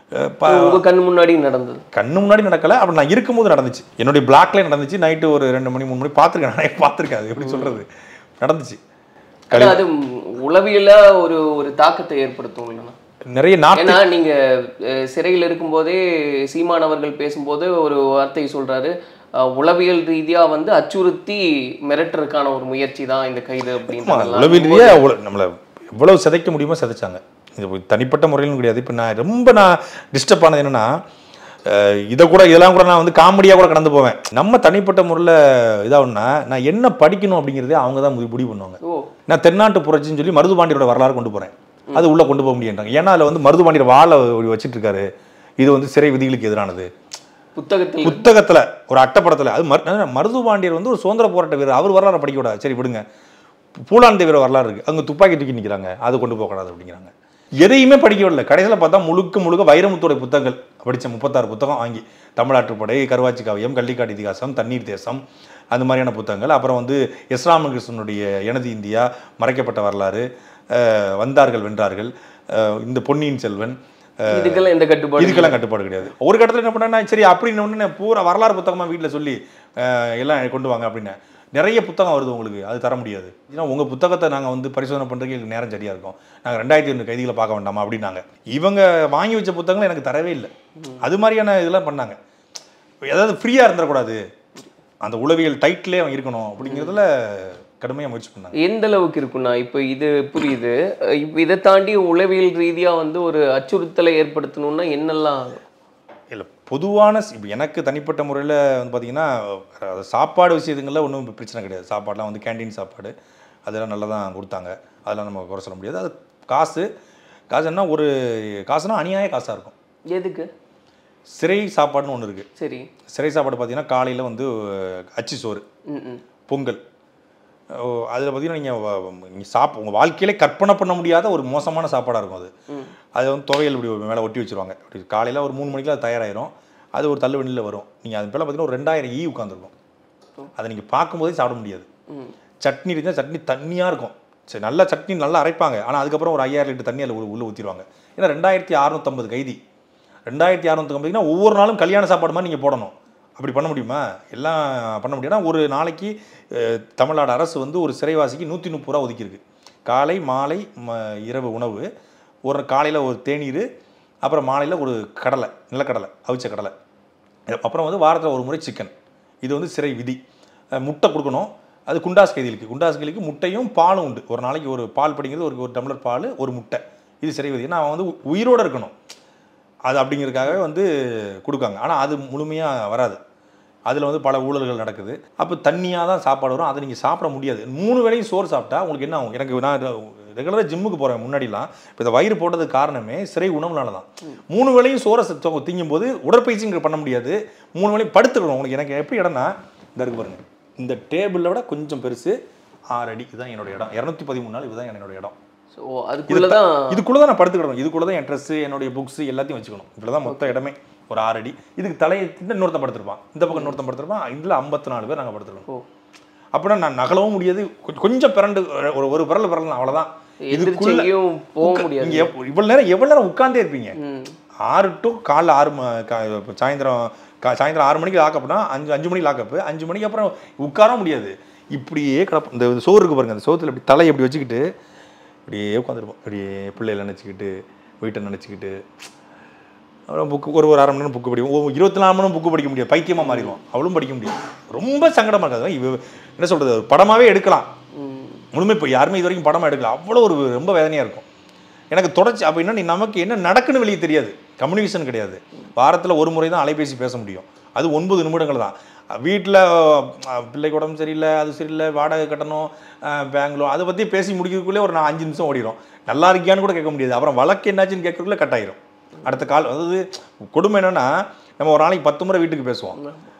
அஹ் ப- உங்க கண் முன்னாடி நடந்தது கண்ணு முன்னாடி நடக்கல அப்படி நான் இருக்கும்போது நடந்துச்சு என்னுடைய பிளாக்ல நடந்துச்சு நைட்டு ஒரு ரெண்டு மணி மூணு மணி பார்த்துருக்கேன் நான் பார்த்துருக்கேன் அது எப்படி சொல்றது நடந்துச்சு ஆனா அது உளவியல ஒரு ஒரு தாக்கத்தை ஏற்படுத்தும் இல்லைன்னா நிறைய நாட்டு ஏன்னா நீங்க அஹ், சிறையில் இருக்கும்போதே சீமான் அவர்கள் பேசும்போது ஒரு வார்த்தை சொல்றாரு அஹ், உளவியல் ரீதியா வந்து அச்சுறுத்தி மிரட்டுறதுக்கான ஒரு முயற்சி தான் இந்த கைது ஆமா, அப்படின்றதெல்லாம் உளவியல் ரீதியா அவ்வளவு நம்மளை எவ்வளவு சிதைக்க முடியுமோ சிதைச்சாங்க இது ஒரு தனிப்பட்ட முறையிலும் கிடையாது இப்போ நான் ரொம்ப நான் டிஸ்டர்ப் ஆனது என்னன்னா அஹ், இதை கூட இதெல்லாம் கூட நான் வந்து காமெடியாக கூட கடந்து போவேன் நம்ம தனிப்பட்ட முறையில் இதாகும்னா நான் என்ன படிக்கணும் அப்படிங்கிறதே அவங்க தான் முடிவு முடிவு பண்ணுவாங்க ஓ நான் தென்னாட்டு புரட்சின்னு சொல்லி மருதுபாண்டியரோட வரலாறு கொண்டு போகிறேன் அது உள்ளே கொண்டு போக முடியுன்றாங்க ஏன்னா அதில் வந்து மருதுபாண்டியர் வாழை வச்சிட்டு இருக்காரு இது வந்து சிறை விதிகளுக்கு எதிரானது புத்தகத்தில் புத்தகத்துல ஒரு அட்டப்படத்துல அது மரு- அஹ் மருது பாண்டியர் வந்து ஒரு சுதந்திர போராட்ட வீரர் அவர் வரலாறு படிக்க கூடாது சரி விடுங்க பூலான் தேவிர வரலாறு இருக்கு அங்க துப்பாக்கி தூக்கி நிக்கிறாங்க அது கொண்டு போகக்கூடாது அப்படிங்கிறாங்க எதையுமே படிக்க விடல கடைசியில் பார்த்தா முழுக்க முழுக்க வைரமுத்தோட புத்தகங்கள் படிச்ச முப்பத்தாறு புத்தகம் வாங்கி தமிழாற்றுப்படை கருவாச்சி காவியம் கள்ளிக்காட்டு இதிகாசம் தண்ணீர் தேசம் அந்த மாதிரியான புத்தகங்கள் அப்புறம் வந்து எஸ் ராமகிருஷ்ணனுடைய எனது இந்தியா மறைக்கப்பட்ட வரலாறு அஹ், வந்தார்கள் வென்றார்கள் அஹ், இந்த பொன்னியின் செல்வன் இதுக்கெல்லாம் எந்த கட்டுப்பாடு இதுக்கெல்லாம் கட்டுப்பாடு கிடையாது ஒரு கட்டத்தில் என்ன பண்ணேன்னா சரி அப்படின்னு ஒன்று பூரா வரலாறு புத்தகமாக வீட்டில் சொல்லி அஹ், எல்லாம் கொண்டு வாங்க அப்படின்னு நிறைய புத்தகம் வருது உங்களுக்கு அது தர முடியாது ஏன்னா உங்கள் புத்தகத்தை நாங்கள் வந்து பரிசோதனை பண்ணுறதுக்கு எங்களுக்கு நேரம் சரியாக இருக்கும் நாங்கள் ரெண்டாயிரத்தி ஐநூறு கைதிகளை பார்க்க வேண்டாமா அப்படின்னாங்க இவங்க வாங்கி வச்ச புத்தகங்கள் எனக்கு தரவே இல்லை அது மாதிரியான இதெல்லாம் பண்ணாங்க ஏதாவது ஃப்ரீயாக இருந்துடக்கூடாது அந்த உளவியல் டைட்டிலே அவன் இருக்கணும் அப்படிங்கிறதுல கடுமையாக முயற்சி பண்ணாங்க எந்த அளவுக்கு இருக்குண்ணா இப்போ இது புரியுது அஹ் இப்ப இதை தாண்டி உளவியல் ரீதியா வந்து ஒரு அச்சுறுத்தலை ஏற்படுத்தணும்னா என்னெல்லாம் இல்லை பொதுவான இப்போ எனக்கு தனிப்பட்ட முறையில் வந்து பார்த்தீங்கன்னா அது சாப்பாடு விஷயத்துங்களில் ஒன்றும் பிரச்சனை கிடையாது சாப்பாடுலாம் வந்து கேண்டீன் சாப்பாடு அதெல்லாம் நல்லா தான் கொடுத்தாங்க அதெல்லாம் நம்ம குறை சொல்ல முடியாது அது காசு காசுன்னா ஒரு காசுனா அநியாய காசாக இருக்கும் எதுக்கு சிறை சாப்பாடுன்னு ஒன்று இருக்குது சரி சிறை சாப்பாடு பார்த்தீங்கன்னா காலையில் வந்து அச்சு சோறு ம் ம் பொங்கல் அதில் பார்த்தீங்கன்னா நீங்கள் நீங்கள் சாப் உங்கள் வாழ்க்கையிலே கற்பனை பண்ண முடியாத ஒரு மோசமான சாப்பாடாக இருக்கும் அது ம் அது வந்து துவையல் இப்படி மேலே ஒட்டி வச்சிருவாங்க இப்படி காலையில் ஒரு மூணு மணிக்கு அது தயாராயிரும் அது ஒரு தள்ளு வண்டியில் வரும் நீங்கள் அது மேலே பார்த்தீங்கன்னா ஒரு ரெண்டாயிரம் ஈ உட்காந்துருக்கும் அதை நீங்கள் பார்க்கும்போதே சாப்பிட முடியாது ம் சட்னி இருந்தால் சட்னி தண்ணியாக இருக்கும் சரி நல்ல சட்னி நல்லா அரைப்பாங்க ஆனால் அதுக்கப்புறம் ஒரு ஐயாயிரம் லிட்டர் தண்ணி அதில் உள்ளே ஊற்றிடுவாங்க ஏன்னா ரெண்டாயிரத்தி அறநூற்றம்பது கைதி ரெண்டாயிரத்தி அறநூற்றம்பதுனா ஒவ்வொரு நாளும் கல்யாண சாப்பாடு மாதிரி நீங்கள் போடணும் அப்படி பண்ண முடியுமா எல்லாம் பண்ண முடியும்னா ஒரு நாளைக்கு அஹ், தமிழ்நாடு அரசு வந்து ஒரு சிறைவாசிக்கு நூற்றி முப்பது ரூபா ஒதுக்கியிருக்கு காலை மாலை ம இரவு உணவு ஒரு காலையில் ஒரு தேநீர் அப்புறம் மாலையில் ஒரு கடலை நிலக்கடலை அவிச்ச கடலை அப்புறம் வந்து வாரத்தில் ஒரு முறை சிக்கன் இது வந்து சிறை விதி அஹ் முட்டை கொடுக்கணும் அது குண்டாஸ் கைதிகளுக்கு குண்டாஸ் கைதிகளுக்கு முட்டையும் பாலும் உண்டு ஒரு நாளைக்கு ஒரு பால் படிங்கிறது ஒரு ஒரு டம்ளர் பால் ஒரு முட்டை இது சிறை விதி ஏன்னா அவன் வந்து உ- உயிரோட இருக்கணும் அது அப்படிங்கிறதுக்காகவே வந்து கொடுக்காங்க ஆனால் அது முழுமையாக வராது அதில் வந்து பல ஊழல்கள் நடக்குது அப்போ தண்ணியாக தான் சாப்பாடு வரும் அதை நீங்கள் சாப்பிட முடியாது மூணு வேளையும் சோறு சாப்பிட்டா உங்களுக்கு என்ன ஆகும் எனக்கு நான் ரெகுலராக ஜிம்முக்கு போகிறேன் முன்னாடிலாம் இப்போ இந்த வயிறு போட்டதுக்கு காரணமே சிறை உணவுனால தான் மூணு வேளையும் சோறை ச- தொ- திங்கும்போது உடற்பயிற்சிங்க பண்ண முடியாது மூணு வேளையும் படுத்துக்கணும் உங்களுக்கு எனக்கு எப்படி இடம்னா இந்த இருக்கு பாருங்க இந்த டேபிளை விட கொஞ்சம் பெருசு ஆறு அடி இதுதான் என்னோட இடம் இரநூத்தி பதிமூணு நாள் இதுதான் என்னோட இடம் ஸோ அதுக்குள்ள தான் இதுக்குள்ள தான் நான் படுத்துக்கிடணும் இதுக்குள்ள தான் என் ட்ரெஸ்ஸு என்னுடைய புக்ஸ் எல்லாத்தையும் வச்சுக்கணும் இதில் தான் மொத்த இடமே ஒரு ஆறு அடி இதுக்கு தலையை திண்டு இன்னொருத்தன் படுத்திருப்பான் இந்த பக்கம் இன்னொருத்தன் படுத்திருப்பான் இதில் ஐம்பத்தி நாலு பேர் நாங்கள் படுத்துருக்கோம் ஓ அப்படின்னா நான் நகலவும் முடியாது கொ- கொஞ்சம் பிறண்டு ஒரு ஒரு விரல் பிறலாம் அவ்வளோதான் எந்திரிச்சு எங்கேயும் போக முடியாது நீங்கள் இவ்வளோ நேரம் எவ்வளோ நேரம் உட்காந்தே இருப்பீங்க ம் ஆறு டு காலைல ஆறு ம- கா- இப்ப சாயந்தரம் கா- சாயந்தரம் ஆறு மணிக்கு லாக்கப்னா அஞ்சு அஞ்சு மணிக்கு லாக்கப்பு அஞ்சு மணிக்கு அப்புறம் உட்கார முடியாது இப்படியே கிடப்போம் இந்த சோறு இருக்கு பாருங்க அந்த சோத்துல இப்படி தலையை இப்படி வச்சுக்கிட்டு இப்படியே உட்காந்துருப்போம் இப்படியே பிள்ளைகளை நினச்சிக்கிட்டு வீட்டை நினச்சிக்கிட்டு அப்புறம் புக்கு ஒரு ஒரு அரை மணி நேரம் புக்கு படிக்கும் ஒரு இருபத்தி நாலு மணி நேரம் புக்கு படிக்க முடியாது பைத்தியமாக மாறிடுவோம் அவளும் படிக்க முடியாது ரொம்ப சங்கடமாக இருக்காது இவ என்ன சொல்கிறது படமாகவே எடுக்கலாம் ம் முழுமை இப்போ யாருமே இது வரைக்கும் படமாக எடுக்கல அவ்வளோ ஒரு ரொம்ப வேதனையாக இருக்கும் எனக்கு தொடர்ச்சி அப்போ என்ன நீ நமக்கு என்ன நடக்குன்னு வெளியே தெரியாது கம்யூனிகேஷன் கிடையாது வாரத்தில் ஒரு முறை தான் அலைபேசி பேச முடியும் அது ஒன்பது நிமிடங்கள் தான் வீட்டில் பிள்ளைக்கு உடம்பு சரியில்லை அது சரியில்லை வாடகை கட்டணும் பேங்களோ அதை பற்றி பேசி முடிக்கிறதுக்குள்ளே ஒரு நான் அஞ்சு நிமிஷம் ஓடிடும் நல்லா இருக்கியான்னு கூட கேட்க முடியாது அப்புறம் வழக்கு என்னாச்சுன்னு கேட்கறதுக்குள்ளே கட் ஆயிரும் அடுத்த கால் அதாவது கொடுமை என்னன்னா நம்ம ஒரு நாளைக்கு பத்து முறை வீட்டுக்கு பேசுவோம்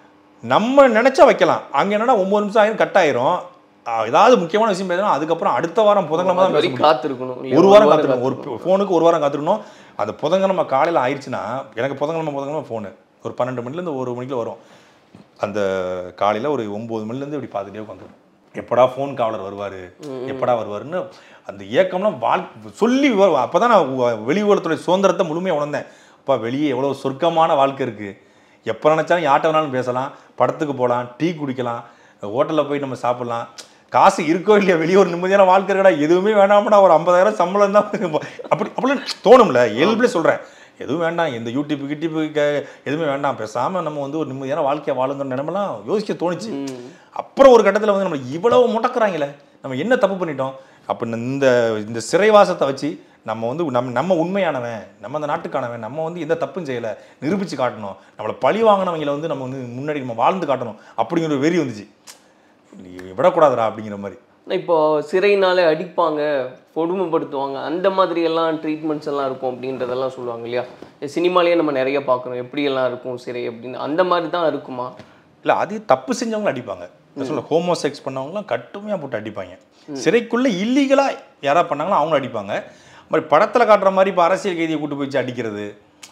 நம்ம நினைச்சா வைக்கலாம் அங்க என்னன்னா ஒன்பது நிமிஷம் ஆயிரும் கட் ஆயிரும் ஆஹ் ஏதாவது முக்கியமான விஷயம் பேசணும் அதுக்கப்புறம் அடுத்த வாரம் புதன்கிழமை தான் அது பேச வரைக்கும் முடியும் காத்திருக்கணும் இல்லையா? ஒரு வாரம் காத்திருக்கணும் ஒரு ஃபோனுக்கு ஒரு வாரம் காத்திருக்கணும் அந்த புதன்கிழமை காலையில் ஆயிடுச்சுன்னா எனக்கு புதன்கிழமை புதன்கிழமை ஃபோனு ஒரு பன்னெண்டு மணிலேருந்து ஒரு மணிக்குள்ள வரும் அந்த காலையில் ஒரு ஒம்பது மணிலேருந்து இப்படி பார்த்துட்டே உட்காந்துருக்கும் எப்படா ஃபோன் காவலர் வருவார் எப்படா வருவாருன்னு அந்த ஏக்கம்லாம் வாழ் சொல்லி அப்போ தான் நான் உ- வெளி உலகத்துடைய சுதந்திரத்தை முழுமையாக உணர்ந்தேன் அப்பா வெளியே எவ்வளோ சொர்க்கமான வாழ்க்கை இருக்குது எப்போ நினச்சாலும் யார்ட்ட வேணாலும் பேசலாம் படத்துக்கு போகலாம் டீ குடிக்கலாம் ஹோட்டலில் போய் நம்ம சாப்பிட்லாம் காசு இருக்கோ இல்லையா வெளியே ஒரு நிம்மதியான வாழ்க்கை இருக்கடா எதுவுமே வேணாம்டா ஒரு ஐம்பதாயிரம் சம்பளம் தான் அப்படி அப்படி தோணும்ல இயல்புல சொல்கிறேன் எதுவும் வேண்டாம் இந்த யூடியூப் கிட்டிப்பு எதுவுமே வேண்டாம் பேசாமல் நம்ம வந்து ஒரு நிம்மதியான வாழ்க்கையை வாழுங்கிற நிலைமெல்லாம் யோசிக்க தோணுச்சு அப்புறம் ஒரு கட்டத்தில் வந்து நம்ம இவ்வளவு முடக்குறாங்களே நம்ம என்ன தப்பு பண்ணிட்டோம் அப்போ இந்த இந்த சிறைவாசத்தை வச்சு நம்ம வந்து நம்ம நம்ம உண்மையானவன் நம்ம அந்த நாட்டுக்கானவன் நம்ம வந்து எந்த தப்பும் செய்யலை நிரூபித்து காட்டணும் நம்மளை பழி வாங்கினவங்கள வந்து நம்ம வந்து முன்னாடி நம்ம வாழ்ந்து காட்டணும் அப்படிங்கிற ஒரு வெறி வந்துச்சு நீ விடக்கூடாதுடா அப்படிங்கிற மாதிரி இப்போ சிறைனாலே அடிப்பாங்க கொடுமைப்படுத்துவாங்க அந்த மாதிரி எல்லாம் ட்ரீட்மெண்ட்ஸ் எல்லாம் இருக்கும் அப்படின்றதெல்லாம் சொல்லுவாங்க இல்லையா சினிமாலேயே நம்ம நிறைய பார்க்குறோம் எப்படியெல்லாம் இருக்கும் சிறை அப்படின்னு அந்த மாதிரி தான் இருக்குமா இல்லை அது தப்பு செஞ்சவங்களும் அடிப்பாங்க நான் சொல்ல ஹோமோசெக்ஸ் பண்ணவங்களாம் கட்டுமையாக போட்டு அடிப்பாங்க சிறைக்குள்ளே இல்லீகலாக யாராவது பண்ணாங்களோ அவங்களும் அடிப்பாங்க மாதிரி படத்தில் காட்டுற மாதிரி இப்போ அரசியல் கைதியை கூட்டு போய் வச்சு அடிக்கிறது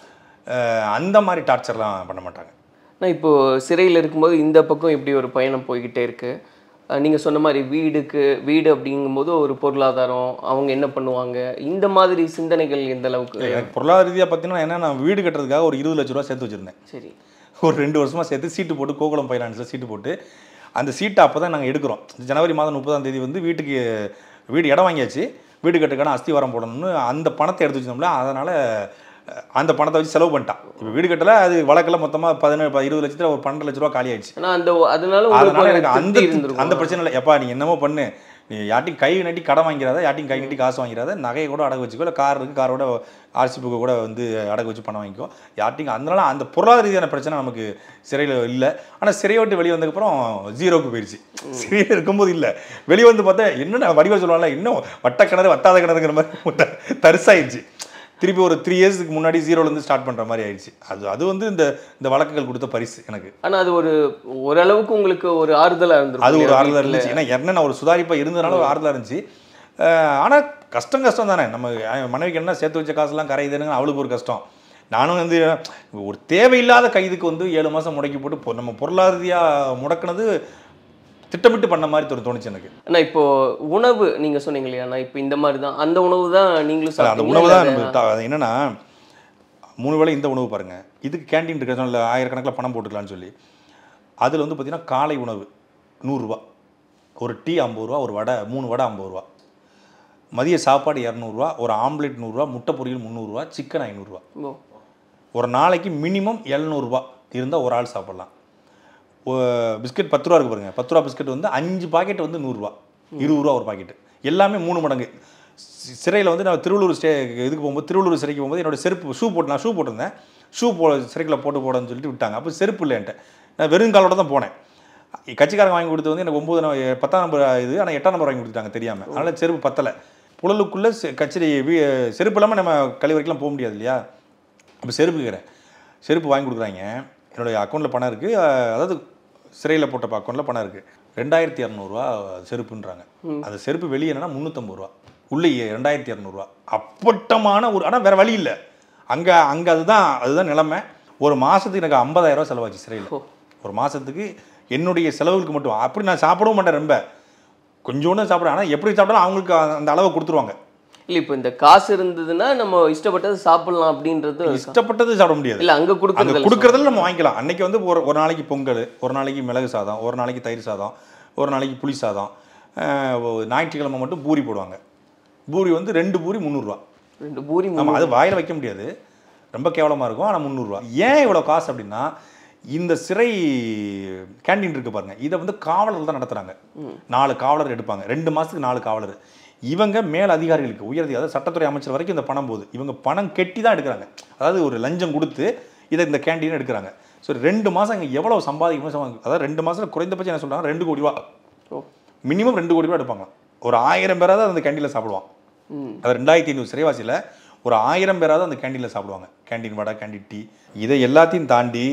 அஹ் அந்த மாதிரி டார்ச்சர்லாம் பண்ண மாட்டாங்க நான் இப்போ சிறையில் இருக்கும்போது இந்த பக்கம் இப்படி ஒரு பயணம் போய்கிட்டே இருக்கு அஹ் நீங்க சொன்ன மாதிரி வீடுக்கு வீடு அப்படிங்கும்போது ஒரு பொருளாதாரம் அவங்க என்ன பண்ணுவாங்க இந்த மாதிரி சிந்தனைகள் எந்த அளவுக்கு எனக்கு பொருளாதார ரீதியாக பார்த்தீங்கன்னா என்ன நான் வீடு கட்டுறதுக்காக ஒரு இருபது லட்ச ரூபா சேர்த்து வச்சுருந்தேன் சரி ஒரு ரெண்டு வருஷமாக சேர்த்து சீட்டு போட்டு கோகுலம் ஃபைனான்ஸில் சீட்டு போட்டு அந்த சீட்டை அப்போ தான் நாங்கள் எடுக்கிறோம் ஜனவரி மாதம் முப்பதாம் தேதி வந்து வீட்டுக்கு வீடு இடம் வாங்கியாச்சு வீடு கட்டுக்கான அஸ்திவாரம் போடணும்னு அந்த பணத்தை எடுத்து வச்சிருந்தோம்ல அதனால் அந்த பணத்தை வச்சு செலவு பண்ணிட்டான் இப்போ வீடு கட்டல அது வழக்கில் மொத்தமாக பதினேழு இருபது லட்சத்தில் ஒரு பன்னெண்டு லட்ச ரூபா காலி ஆயிடுச்சு ஆனா அந்த அதனால அதனால உங்களுக்கு எனக்கு அந்த திருப்தி இருந்திருக்கும் அந்த பிரச்சனை இல்லை எப்பா நீ என்னமோ பண்ணு நீ யார்ட்டையும் கை நட்டி கடன் வாங்கிறாத யார்ட்டையும் கை நட்டி காசு வாங்கிறாத நகையை கூட அடகு வச்சுக்கோ இல்லை கார் இருக்குது காரோட ஆர்சி புக்கு கூட வந்து அடகு வச்சு பணம் வாங்கிக்கோ யார்ட்டையும் அதனால அந்த பொருளாதார ரீதியான பிரச்சனை நமக்கு சிறையில் இல்லை ஆனால் சிறையை விட்டு வெளியே வந்ததுக்கப்புறம் ஜீரோக்கு போயிடுச்சு சிறையில் இருக்கும்போது இல்லை வெளியே வந்து பார்த்தா என்னென்ன வடிவம் சொல்லுவாங்கல்ல இன்னும் வட்ட கிணறு வட்டாத கிணறுங்கிற மாதிரி த- தரிசாயிடுச்சு திருப்பி ஒரு த்ரீ இயர்ஸ்க்கு முன்னாடி ஜீரோலேருந்து ஸ்டார்ட் பண்ணுற மாதிரி ஆயிடுச்சு அது அது வந்து இந்த இந்த வழக்குகள் கொடுத்த பரிசு எனக்கு ஆனா அது ஒரு ஓரளவுக்கு உங்களுக்கு ஒரு ஆறுதலா இருந்திருக்கும் அது ஒரு இல்லையா ஆறுதலாக வீட்டுல? இருந்துச்சு ஏன்னா என்ன நான் ஒரு சுதாரிப்பாக இருந்ததுனால ஒரு ஆறுதலாக இருந்துச்சு ஆனால் கஷ்டம் கஷ்டம் தானே நம்ம அஹ், மனைவிக்கு என்ன சேர்த்து வச்ச காசுலாம் கரையுதுன்னு அவளுக்கு ஒரு கஷ்டம் நானும் வந்து ஒரு தேவையில்லாத கைதுக்கு வந்து ஏழு மாதம் முடக்கி போட்டு பொ- நம்ம பொருளாதாரியாக முடக்குனது திட்டமிட்டு பண்ண மாதிரி தோணு தோணுச்சு எனக்கு ஆனா இப்போ உணவு நீங்க சொன்னீங்க இல்லையா நான் இப்போ இந்த மாதிரி தான் அந்த உணவு தான் நீங்களும் இல்ல, அந்த சாப்பிட்டீங்களா? உணவு தான் இல்ல நம்ம தா- அது என்னன்னா மூணு வேளை இந்த உணவு பாருங்க இதுக்கு கேண்டீன் இருக்கிறதுனால இல்லை ஆயிரக்கணக்கில் பணம் போட்டுக்கலாம்னு சொல்லி அதில் வந்து பார்த்தீங்கன்னா காலை உணவு நூறுரூவா ஒரு டீ ஐம்பது ரூபா ஒரு வடை மூணு வடை ஐம்பது ரூபா மதிய சாப்பாடு இரநூறுவா ஒரு ஆம்லெட் நூறுரூவா முட்டை பொரியல் முந்நூறுரூவா சிக்கன் ஐநூறுரூவா ஓ, ஒரு நாளைக்கு மினிமம் எழுநூறுபா இருந்தால் ஒரு ஆள் சாப்பிட்லாம் பிஸ்கட் பத்து ரூபா இருக்கு பாருங்க பத்து ரூபா பிஸ்கட் வந்து அஞ்சு பாக்கெட் வந்து நூறுரூவா இருபது ரூபா ஒரு பாக்கெட் எல்லாமே மூணு மடங்கு சிறையில் வந்து நான் திருவள்ளூர் ஸ்டே இதுக்கு போகும்போது திருவள்ளூர் சிறைக்கு போகும்போது என்னோட செருப்பு ஷூ போட்டு நான் ஷூ போட்டிருந்தேன் ஷூ போ சிறைக்குள்ள போட்டு போடன்னு சொல்லிட்டு விட்டாங்க அப்போ செருப்பு இல்லை என்கிட்ட நான் வெறும் காலோட தான் போனேன் கட்சிக்காரங்க வாங்கி கொடுத்தது வந்து எனக்கு ஒம்பது நம்பர் பத்தாம் நம்பர் இது ஆனால் எட்டாம் நம்பர் வாங்கி கொடுத்துட்டாங்க தெரியாமல் அதனால் செருப்பு பத்தலை புழலுக்குள்ளே கச்சேரி வீ செருப்பு இல்லாமல் நம்ம கழிவறைக்கெலாம் போக முடியாது இல்லையா அப்போ செருப்பு கேட்குறேன் செருப்பு வாங்கி கொடுக்குறாங்க என்னுடைய அக்கௌண்ட்டில் பணம் இருக்குது அதாவது சிறையில் போட்ட அக்கௌண்ட்டில் பணம் இருக்குது ரெண்டாயிரத்தி இரநூறுவா செருப்புன்றாங்க அந்த செருப்பு வெளியே என்னன்னா முந்நூற்றம்பது ரூபா உள்ளே ரெண்டாயிரத்தி இரநூறுவா அப்பட்டமான ஒரு ஆனால் வேறு வழி இல்லை அங்கே அங்கே அதுதான் அதுதான் நிலைமை ஒரு மாதத்துக்கு எனக்கு 50000 ரூபாய் செலவாச்சு சிறையில் ஓ. ஒரு மாதத்துக்கு என்னுடைய செலவுகளுக்கு மட்டும் அப்படி நான் சாப்பிடவும் மாட்டேன் ரொம்ப கொஞ்சோண்டு சாப்பிடுவேன் ஆனால் எப்படி சாப்பிட்டாலும் அவங்களுக்கு அந்த அளவை கொடுத்துருவாங்க இல்ல இப்போ இந்த காசு இருந்ததுன்னா நம்ம இஷ்டப்பட்டது சாப்பிடலாம் அப்படின்றது இருக்கா? இஷ்டப்பட்டது சாப்பிட முடியாது இல்ல அங்க அங்கே கொடுக்குறது கொடுக்குறதுல நம்ம வாங்கிக்கலாம் அன்னைக்கு வந்து ஒரு ஒரு நாளைக்கு பொங்கல் ஒரு நாளைக்கு மிளகு சாதம் ஒரு நாளைக்கு தயிர் சாதம் ஒரு நாளைக்கு புளி சாதம் அஹ் ஒ- ஞாயிற்றுக்கிழமை மட்டும் பூரி போடுவாங்க பூரி வந்து ரெண்டு பூரி முந்நூறுரூவா ரெண்டு பூரி நம்ம அது வாயில் வைக்க முடியாது ரொம்ப கேவலமாக இருக்கும் ஆனால் முந்நூறுரூவா ஏன் இவ்வளோ காசு அப்படின்னா இந்த சிறை கேண்டீன் இருக்கு பாருங்க இதை வந்து காவலர்கள் தான் நடத்துகிறாங்க நாலு காவலர் எடுப்பாங்க ரெண்டு மாதத்துக்கு நாலு காவலர் இவங்க மேல் அதிகாரிகளுக்கு உயர் அதிகாரி, அதாவது சட்டத்துறை அமைச்சர் வரைக்கும் இந்த பணம் போகுது இவங்க பணம் கெட்டி தான் எடுக்கிறாங்க அதாவது ஒரு லஞ்சம் கொடுத்து இதை இந்த கேண்டீன் எடுக்கிறாங்க ஸோ ரெண்டு மாதம் இங்கே எவ்வளோ சம்பாதிக்கணும் சம்பாதி- அதாவது ரெண்டு மாதம் குறைந்தபட்சம் என்ன சொல்கிறாங்க ரெண்டு கோடி ரூபா ஓ. மினிமம் ரெண்டு கோடி ரூபா எடுப்பாங்க ஒரு ஆயிரம் பேராவது அந்த கேண்டீனில் சாப்பிடுவான் ம். அது ரெண்டாயிரத்தி ஐநூறு சிறைவாசியில் ஒரு ஆயிரம் பேராவது அந்த கேண்டீனில் சாப்பிடுவாங்க கேண்டீன் வடை கேண்டீன் டீ இதை எல்லாத்தையும் தாண்டி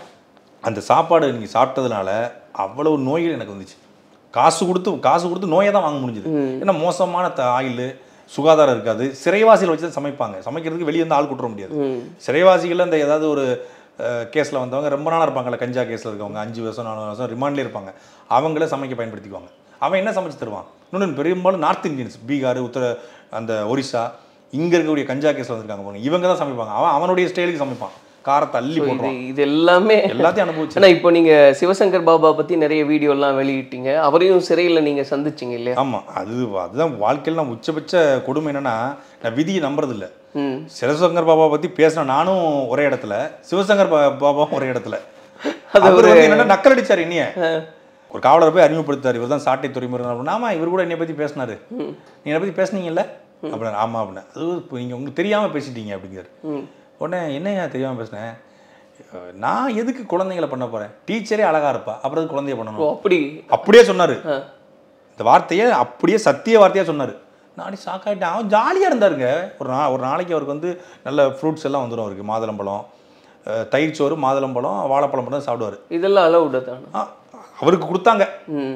அந்த சாப்பாடு நீங்கள் சாப்பிட்டதுனால அவ்வளவு நோய்கள் எனக்கு வந்துச்சு காசு கொடுத்து காசு கொடுத்து நோயை தான் வாங்க முடிஞ்சுது ஏன்னா மோசமான த ஆயில் சுகாதாரம் இருக்காது சிறைவாசியில் வச்சு தான் சமைப்பாங்க சமைக்கிறதுக்கு வெளியே வந்து ஆள் கூட்டுற முடியாது ம். சிறைவாசிகள் அந்த ஏதாவது ஒரு கேஸில் வந்தவங்க ரொம்ப நாளாக இருப்பாங்கல்ல கஞ்சா கேஸில் இருக்கவங்க அஞ்சு வருஷம் நாலு வருஷம் ரிமாண்ட்லேயே இருப்பாங்க அவங்கள சமைக்க பயன்படுத்திக்குவாங்க அவன் என்ன சமைச்சு தருவான் இன்னொன்று பெரும்பாலும் நார்த் இந்தியன்ஸ் பீகார் உத்தர அந்த ஒரிசா இங்கே இருக்கக்கூடிய கஞ்சா கேஸில் வந்திருக்காங்க பாருங்க இவங்க தான் சமைப்பாங்க அவன் அவனுடைய ஸ்டைலுக்கு சமைப்பான் காரத்தை அள்ளி இது போடுறான் இது எல்லாமே எல்லாத்தையும் அனுபவிச்சு ஆனா இப்போ நீங்க சிவசங்கர் பாபா பத்தி நிறைய வீடியோ எல்லாம் வெளியிட்டீங்க அவரையும் சிறையில நீங்க சந்திச்சீங்க இல்லையா ஆமாம் அது அதுதான் வாழ்க்கையில் நான் உச்சபட்ச கொடுமை என்னன்னா நான் விதியை நம்புறதில்ல ம் சிவசங்கர் பாபா பற்றி பேசின நானும் ஒரே இடத்துல சிவசங்கர் பா பாபாவும் ஒரே இடத்துல அது அவர் வந்து என்னன்னா நக்கல் அடிச்சார் என்னைய ஒரு காவலரை போய் அறிமுகப்படுத்தார் இவர் தான் சாட்டை துறைமுருகன் அப்படின்னு ஆமா இவர் கூட என்னை பற்றி பேசினாரு நீ என்னை பற்றி பேசுனீங்கல்ல அப்படின்னு ஆமா அப்படின்னு அது இப்போ நீங்கள் உங்களுக்கு தெரியாமல் பேசிட்டீங்க அப்படிங்கிறார் ம் உடனே என்னையா தெரியாமல் பேசினேன் அஹ் நான் எதுக்கு குழந்தைங்களை பண்ண போகிறேன் டீச்சரே அழகா இருப்பா அப்புறம் எதுக்கு குழந்தைய ஓ பண்ணணும் அப்படி அப்படியே சொன்னார் ஆ. இந்த வார்த்தையை அப்படியே சத்திய வார்த்தையாக சொன்னார் நானே ஷாக்காயிட்டேன் அவன் ஜாலியாக இருந்தாருங்க ஒரு நா ஒரு நாளைக்கு அவருக்கு வந்து நல்ல ஃப்ரூட்ஸ் எல்லாம் வந்துடும் அவருக்கு மாதுளம்பழம் அஹ் தயிர் சோறு மாதுளம்பழம் வாழைப்பழம் மட்டும் தான் சாப்பிடுவார் இதெல்லாம் அலவுடு தானே அவருக்கு கொடுத்தாங்க ம்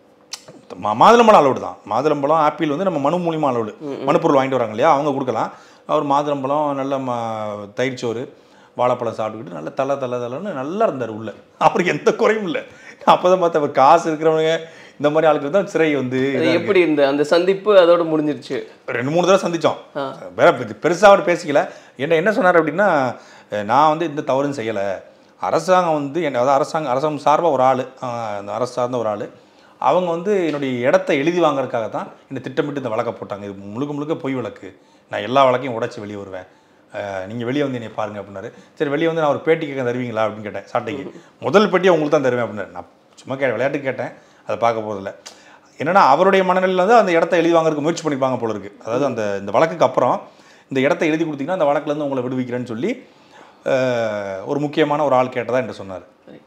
மா- மாதுளம்பழம் அலவுடு தான் மாதுளம்பழம் ஆப்பிள் வந்து நம்ம மனு மூலியமா அலவுடு மனுப்பொருள் வாங்கிட்டு வராங்க இல்லையா அவங்க கொடுக்கலாம் அவர் மாதுளம்பழம் நல்ல ம தயிர் சோறு வாழைப்பழம் சாப்பிட்டுக்கிட்டு நல்ல தலை தலை தலைன்னு நல்லா இருந்தார் உள்ள அவருக்கு எந்த குறையும் இல்லை அப்போ தான் பார்த்தா அவர் காசு இருக்கிறவங்க இந்த மாதிரி ஆளுக்கு தான் சிறை வந்து அது எப்படி இருந்த அந்த சந்திப்பு அதோட முடிஞ்சிருச்சு ரெண்டு மூணு தடவை சந்திச்சோம் வேற பெருசாக அவர் பேசிக்கல என்ன என்ன சொன்னார் அப்படின்னா அஹ் நான் வந்து இந்த தவறும் செய்யலை அரசாங்கம் வந்து என்ன அதாவது அரசாங்கம் அரசாங்கம் சார்பாக ஒரு ஆள் அந்த அரசு சார்ந்த ஒரு ஆள் அவங்க வந்து என்னுடைய இடத்த எழுதி வாங்குறதுக்காக தான் இந்த திட்டமிட்டு இந்த வழக்கை போட்டாங்க இது முழுக்க முழுக்க பொய் வழக்கு நான் எல்லா வழக்கையும் உடைச்சி வெளியே வருவேன் நீங்கள் வெளியே வந்து என்னை பாருங்க அப்படின்னாரு சரி வெளியே வந்து நான் ஒரு பேட்டி கேட்க தருவீங்களா அப்படின்னு கேட்டேன் சாட்டைக்கு முதல் பேட்டியை உங்களுக்கு தான் தருவேன் அப்படின்னாரு நான் சும்மா கே விளையாட்டு கேட்டேன் அதை பார்க்க போதில்லை என்னன்னா அவருடைய மனநிலையில் வந்து அந்த இடத்த எழுதி வாங்குறதுக்கு முயற்சி பண்ணிப்பாங்க போல இருக்கு அதாவது அந்த இந்த வழக்குக்கு அப்புறம் இந்த இடத்த எழுதி கொடுத்தீங்கன்னா அந்த வழக்குலேருந்து உங்களை விடுவிக்கிறேன்னு சொல்லி அஹ், ஒரு முக்கியமான ஒரு ஆள் கேட்டதா என்று சொன்னார்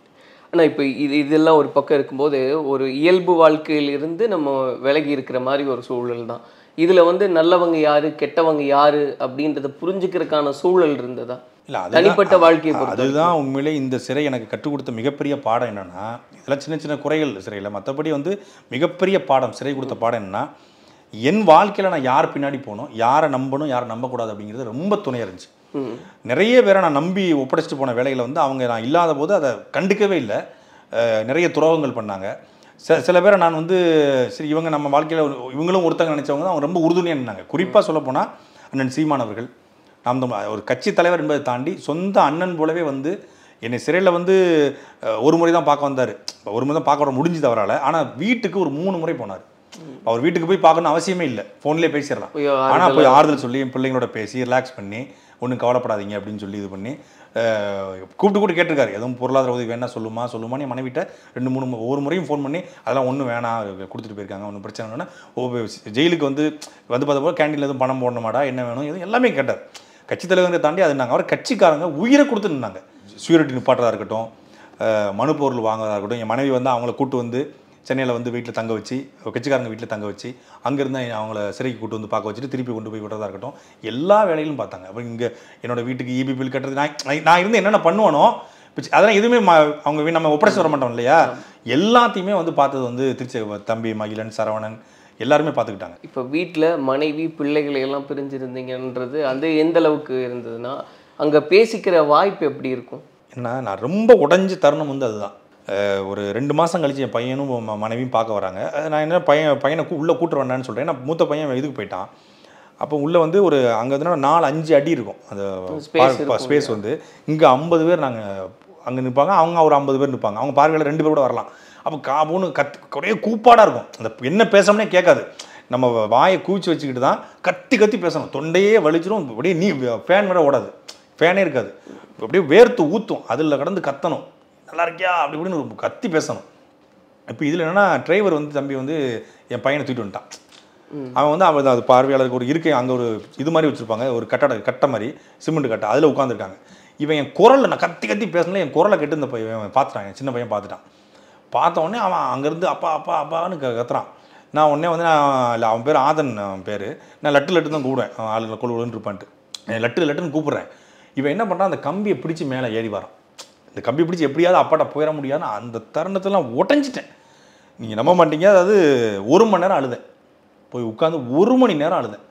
ஆனா இப்போ இது இதெல்லாம் ஒரு பக்கம் இருக்கும்போது ஒரு இயல்பு வாழ்க்கையிலிருந்து நம்ம விலகி இருக்கிற மாதிரி ஒரு சூழல் தான் இதுல வந்து நல்லவங்க யாரு கெட்டவங்க யாரு அப்படின்றத புரிஞ்சுக்கிறதுக்கான சூழல் இருந்ததா இல்லை தனிப்பட்ட வாழ்க்கையை பொறுத்த அதுதான் உண்மையிலே இந்த சிறை எனக்கு கற்றுக் கொடுத்த மிகப்பெரிய பாடம் என்னன்னா இதெல்லாம் சின்ன சின்ன குறைகள் சிறையில் மற்றபடி வந்து மிகப்பெரிய பாடம் சிறை கொடுத்த பாடம் என்னன்னா என் வாழ்க்கையில் நான் யார் பின்னாடி போகணும் யாரை நம்பணும் யாரை நம்பக்கூடாது அப்படிங்கிறது ரொம்ப துணையாக இருந்துச்சு ம். நிறைய பேரை நான் நம்பி ஒப்படைச்சிட்டு போன வேலைகளை வந்து அவங்க நான் இல்லாத போது அதை கண்டுக்கவே இல்லை அஹ் நிறைய துரோகங்கள் பண்ணாங்க சில சில பேரை நான் வந்து சரி இவங்க நம்ம வாழ்க்கையில் இவங்களும் ஒருத்தங்க நினச்சவங்க தான் அவங்க ரொம்ப உறுதுணையாக நின்னாங்க குறிப்பாக சொல்லப்போனால் அண்ணன் சீமான் அவர்கள் நாம் இந்த ஒரு கட்சி தலைவர் என்பதை தாண்டி சொந்த அண்ணன் போலவே வந்து என்னை சிறையில் வந்து அஹ், ஒரு முறை தான் பார்க்க வந்தார் ஒரு முறை தான் பார்க்க வர முடிஞ்சது அவரால் ஆனால் வீட்டுக்கு ஒரு மூணு முறை போனார் அவர் வீட்டுக்கு போய் பார்க்கணும் அவசியமே இல்லை ஃபோன்லேயே பேசிடலாம் போய் ஆனால் போய் ஆறுதல் சொல்லி என் பிள்ளைங்களோட பேசி ரிலாக்ஸ் பண்ணி ஒன்றும் கவலைப்படாதீங்க அப்படின்னு சொல்லி இது பண்ணி அஹ், கூப்பிட்டு கூப்பிட்டு கேட்டிருக்காரு எதுவும் பொருளாதார உதவி வேணா சொல்லுமா சொல்லுமா நீ மனைவிட்ட ரெண்டு மூணு மு- ஒரு முறையும் ஃபோன் பண்ணி அதெல்லாம் ஒன்றும் வேணாம் கொடுத்துட்டு போயிருக்காங்க ஒன்றும் பிரச்சனை இல்லைன்னா ஓ ஜெயிலுக்கு வந்து வந்து பார்த்த போது கேண்டீனில் எதுவும் பணம் போடணுமாடா என்ன வேணும் எதுவும் எல்லாமே கேட்டார் கட்சி தலைவரை தாண்டி அது நாங்கள் அவர் கட்சிக்காரங்க உயிரை கொடுத்து நின்னாங்க சியூரிட்டி நிப்பாட்டுறதா இருக்கட்டும் அஹ், மனு பொருள் வாங்குறதா இருக்கட்டும் என் மனைவி வந்து அவங்கள கூட்டு வந்து சென்னையில் வந்து வீட்டில் தங்க வச்சு கட்சிக்காரங்க வீட்டில் தங்க வச்சு அங்கேருந்து அவங்கள சிறைக்கு கூட்டு வந்து பார்க்க வச்சுட்டு திருப்பி கொண்டு போய் விடுறதா இருக்கட்டும் எல்லா வேலையிலும் பார்த்தாங்க அப்போ இங்கே என்னோட வீட்டுக்கு இபி பில் கட்டுறது நான் நான் நான் இருந்து என்னென்ன பண்ணுவேனோ இப்ப அதெல்லாம் எதுவுமே ம- அவங்க வீ- நம்ம ஒப்படைச்சு வர மாட்டோம் இல்லையா எல்லாத்தையுமே வந்து பார்த்தது வந்து திருச்சி தம்பி மகிழன் சரவணன் எல்லாருமே பார்த்துக்கிட்டாங்க இப்போ வீட்டில் மனைவி பிள்ளைகளை எல்லாம் பிரிஞ்சிருந்தீங்கன்றது அது எந்த அளவுக்கு இருந்ததுன்னா அங்க பேசிக்கிற வாய்ப்பு எப்படி இருக்கும் ஏன்னா நான் ரொம்ப உடஞ்ச தருணம் வந்து அதுதான் அஹ் ஒரு ரெண்டு மாதம் கழிச்சு என் பையனும் ம- மனைவியும் பார்க்க வராங்க அஹ் நான் என்ன பையன் பையனை கூ- உள்ளே கூட்டு வேண்டான்னு சொல்கிறேன் ஏன்னா மூத்த பையன் இதுக்கு போயிட்டான் அப்போ உள்ளே வந்து ஒரு அங்கே வந்து நாலு அஞ்சு அடி இருக்கும் அந்த Space இருக்கும் ஸ்பேஸ் வந்து இங்கே ஐம்பது பேர் நாங்கள் அங்கே நிற்பாங்க அவங்க ஒரு ஐம்பது பேர் நிற்பாங்க அவங்க பார்வையில் ரெண்டு பேர் கூட வரலாம் அப்போ காபுன்னு கத் ஒரே கூப்பாடாக இருக்கும் அந்த என்ன பேசணும்னே கேட்காது நம்ம வாயை கூச்சி வச்சுக்கிட்டு தான் கத்தி கத்தி பேசணும் தொண்டையே வலிச்சிரும் அப்படியே நீ ஃபேன் வேற ஓடாது ஃபேனே இருக்காது அப்படியே வேர்த்து ஊற்றும் அதில் கடந்து கத்தணும் நல்லா இருக்கியா அப்படி இப்படின்னு ஒரு கத்தி பேசணும் இப்போ இதில் என்னன்னா டிரைவர் வந்து தம்பி வந்து என் பையனை தூக்கிட்டு வந்துட்டான் அவன் வந்து அவன் அது பார்வையாளருக்கு ஒரு இருக்கை அங்கே ஒரு இது மாதிரி வச்சுருப்பாங்க ஒரு கட்டட கட்டை மாதிரி சிமெண்ட் கட்டை அதில் உட்காந்துருக்காங்க இவன் என் குரலில் நான் கத்தி கத்தி பேசினா என் குரலை கேட்டு இந்த பையன் பார்த்துட்டான் என் சின்ன பையன் பார்த்துட்டான் பார்த்த உடனே அவன் அங்கேருந்து அப்பா அப்பா அப்பான்னு க- கத்துறான் நான் உடனே வந்து நான் இல்லை அவன் பேர் ஆதன் அவன் பேர் நான் லட்டு லட்டு தான் கூப்பிடுவேன் அவன் ஆளுங்களை கொள்ளுன்னு இருப்பான்ட்டு நான் லட்டு லட்டுன்னு கூப்பிட்றேன் இவன் என்ன பண்ணுறான் அந்த கம்பியை பிடிச்சி மேலே ஏறி வரான் இந்த கம்பி பிடிச்சி எப்படியாவது அப்பாட்ட போயிட முடியாதுன்னு அந்த தருணத்தெல்லாம் உடஞ்சிட்டேன் நீங்கள் நம்ப மாட்டீங்க அதாவது ஒரு மணி நேரம் அழுதேன் போய் உட்காந்து ஒரு மணி நேரம் அழுதேன்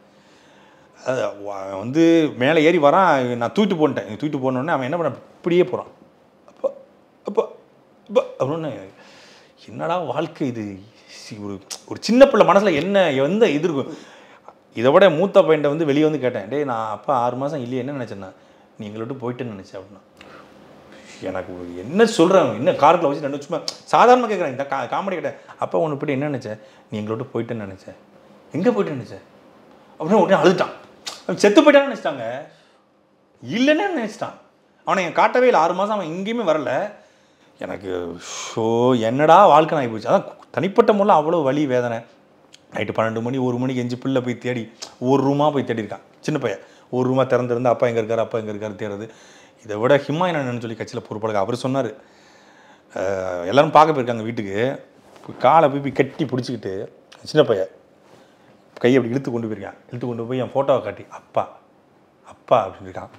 அது அவன் வந்து மேலே ஏறி வரான் நான் தூக்கிட்டு போன்ட்டேன் தூக்கிட்டு போனோடனே அவன் என்ன பண்ண இப்படியே போகிறான் அப்போ அப்போ அப்போ அப்படின்னு என்னடா வாழ்க்கை இது சி, ஒரு ஒரு சின்ன பிள்ளை மனசில் என்ன எந்த இது இருக்கும் இதை விட மூத்த பையன்ட்ட வந்து வெளியே வந்து கேட்டேன் டேய் நான் அப்பா ஆறு மாதம் இல்லையே என்ன நினச்சேன்னா நீ எங்களை விட்டு போயிட்டேன்னு நினச்சேன் அப்படின்னா எனக்கு என்ன சொல்கிறேன் என்ன காருக்குள்ள வச்சு ரெண்டு சும்மா சாதாரணமாக கேட்குறேன் இந்த கா காமெடி கேட்டேன் அப்பா உன்னை போய்ட்டு என்ன நினச்சேன் நீ எங்களை விட்டு போயிட்டேன்னு நினச்சேன் எங்கே போயிட்டேன்னு நினச்சேன் அப்படின்னு உடனே அழுதுட்டான் அவன் செத்து போயிட்டான்னு நினச்சிட்டாங்க இல்லைன்னு நினச்சிட்டான் அவனை என் காட்டவே இல்லை ஆறு மாதம் அவன் எங்கேயுமே வரல எனக்கு ஷோ என்னடா வாழ்க்கை ஆகி போச்சு அதான் தனிப்பட்ட முறையில் அவ்வளோ வலி வேதனை நைட்டு பன்னெண்டு மணி ஒரு மணிக்கு எஞ்சி பிள்ளை போய் தேடி ஒரு ரூமாக போய் தேடி இருக்கான் சின்ன பையன் ஒரு ரூமாக திறந்திருந்து அப்பா எங்கே இருக்காரு அப்பா எங்கே இருக்காரு தேடுறது இதை விட ஹிமாயனன்னு சொல்லி கட்சியில் பொறுப்பாளர் அவர் சொன்னார் எல்லாரும் பார்க்க போயிருக்காங்க வீட்டுக்கு காலை போய் போய் கட்டி பிடிச்சிக்கிட்டு சின்ன பையன் கையை அப்படி இழுத்து கொண்டு போயிருக்கான் இழுத்து கொண்டு போய் என் ஃபோட்டோவை காட்டி அப்பா அப்பா அப்படின்னு இருக்கான்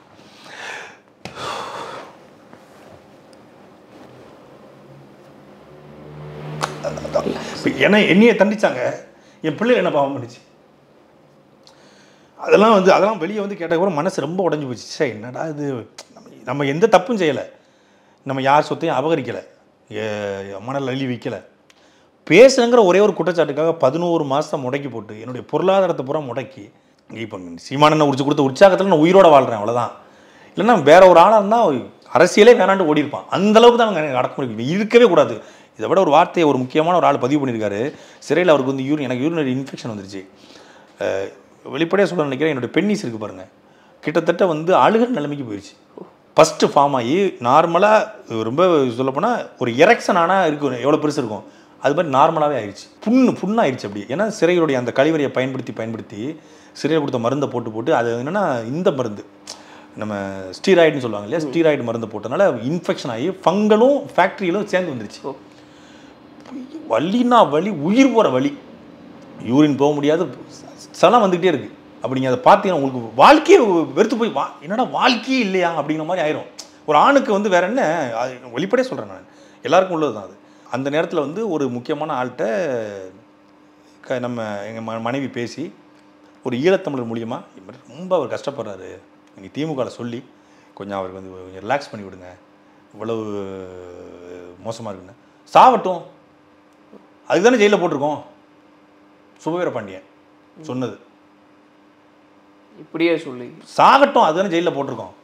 இப்ப என்னை என்னைய தண்டிச்சாங்க என் பிள்ளை என்ன பாவம் பண்ணுச்சு அதெல்லாம் வந்து அதெல்லாம் வெளியே வந்து கேட்ட கூட மனசு ரொம்ப உடஞ்சி போச்சு சே என்னடா இது நம்ம நம்ம எந்த தப்பும் செய்யலை நம்ம யார் சொத்தையும் அபகரிக்கலை ஏ- மணல் அள்ளி வைக்கலை பேசுங்கிற ஒரே ஒரு குற்றச்சாட்டுக்காக பதினோரு மாதம் முடக்கி போட்டு என்னுடைய பொருளாதாரத்தை பூரா முடக்கி இப்போ சீமானனை உரிச்சு கொடுத்த உற்சாகத்தில் நான் உயிரோட வாழ்கிறேன் அவ்வளோதான் இல்லைன்னா வேற ஒரு ஆளாக இருந்தால் அரசியலே வேணாண்டு ஓடி இருப்பான் அந்த அளவுக்கு தான் அவங்க அடக்குமுறை இருக்கவே கூடாது இதை விட ஒரு வார்த்தையை ஒரு முக்கியமான ஒரு ஆள் பதிவு பண்ணியிருக்காரு சிறையில் அவருக்கு வந்து யூரின் எனக்கு யூரினரி இன்ஃபெக்ஷன் வந்துருச்சு அஹ் வெளிப்படையாக சொல்ல நினைக்கிறேன் என்னோட பென்னிஸ் இருக்கு பாருங்க கிட்டத்தட்ட வந்து அழுகிற நிலைமைக்கு போயிடுச்சு ஃபஸ்ட்டு ஃபார்ம் ஆகி நார்மலாக ரொம்ப சொல்லப்போனால் ஒரு எரெக்ஷன் ஆனால் இருக்கும் எவ்வளோ பெருசு இருக்கும் அது மாதிரி நார்மலாகவே ஆயிடுச்சு புண்ணு புண்ணாயிருச்சு அப்படி ஏன்னா சிறையுடைய அந்த கழிவறையை பயன்படுத்தி பயன்படுத்தி சிறையில் கொடுத்த மருந்தை போட்டு போட்டு அது என்னென்னா இந்த மருந்து நம்ம ஸ்டீராய்டுன்னு சொல்லுவாங்க இல்லையா ஸ்டீராய்டு மருந்து போட்டனால இன்ஃபெக்ஷன் ஆகி ஃபங்கலும் ஃபேக்ட்ரியிலும் சேர்ந்து வந்துருச்சு வலினா வலி உயிர் போகிற வலி யூரின் போக முடியாது சலம் வந்துக்கிட்டே இருக்கு அப்படி நீங்கள் அதை பார்த்தீங்கன்னா உங்களுக்கு வாழ்க்கையே வெறுத்து போய் வா என்னடா வாழ்க்கையே இல்லையா அப்படிங்கிற மாதிரி ஆயிரும் ஒரு ஆணுக்கு வந்து வேற என்ன அது வெளிப்படையாக சொல்கிறேன் நான் எல்லாருக்கும் உள்ளது தான் அது அந்த நேரத்தில் வந்து ஒரு முக்கியமான ஆள்கிட்ட க நம்ம எங்கள் ம மனைவி பேசி ஒரு ஈழத்தமிழர் மூலியமாக இது மாதிரி ரொம்ப அவர் கஷ்டப்படுறாரு நீங்கள் திமுகவில் சொல்லி கொஞ்சம் அவருக்கு வந்து கொஞ்சம் ரிலாக்ஸ் பண்ணி விடுங்க இவ்வளவு மோசமாக இருக்குன்னு சாவட்டும் அதுக்கு தானே ஜெயிலில் போட்டிருக்கோம் சுபவீர பாண்டியன் சொன்னது இப்படியே சொல்லி சாகட்டும் அதுதானே ஜெயிலில் போட்டிருக்கோம்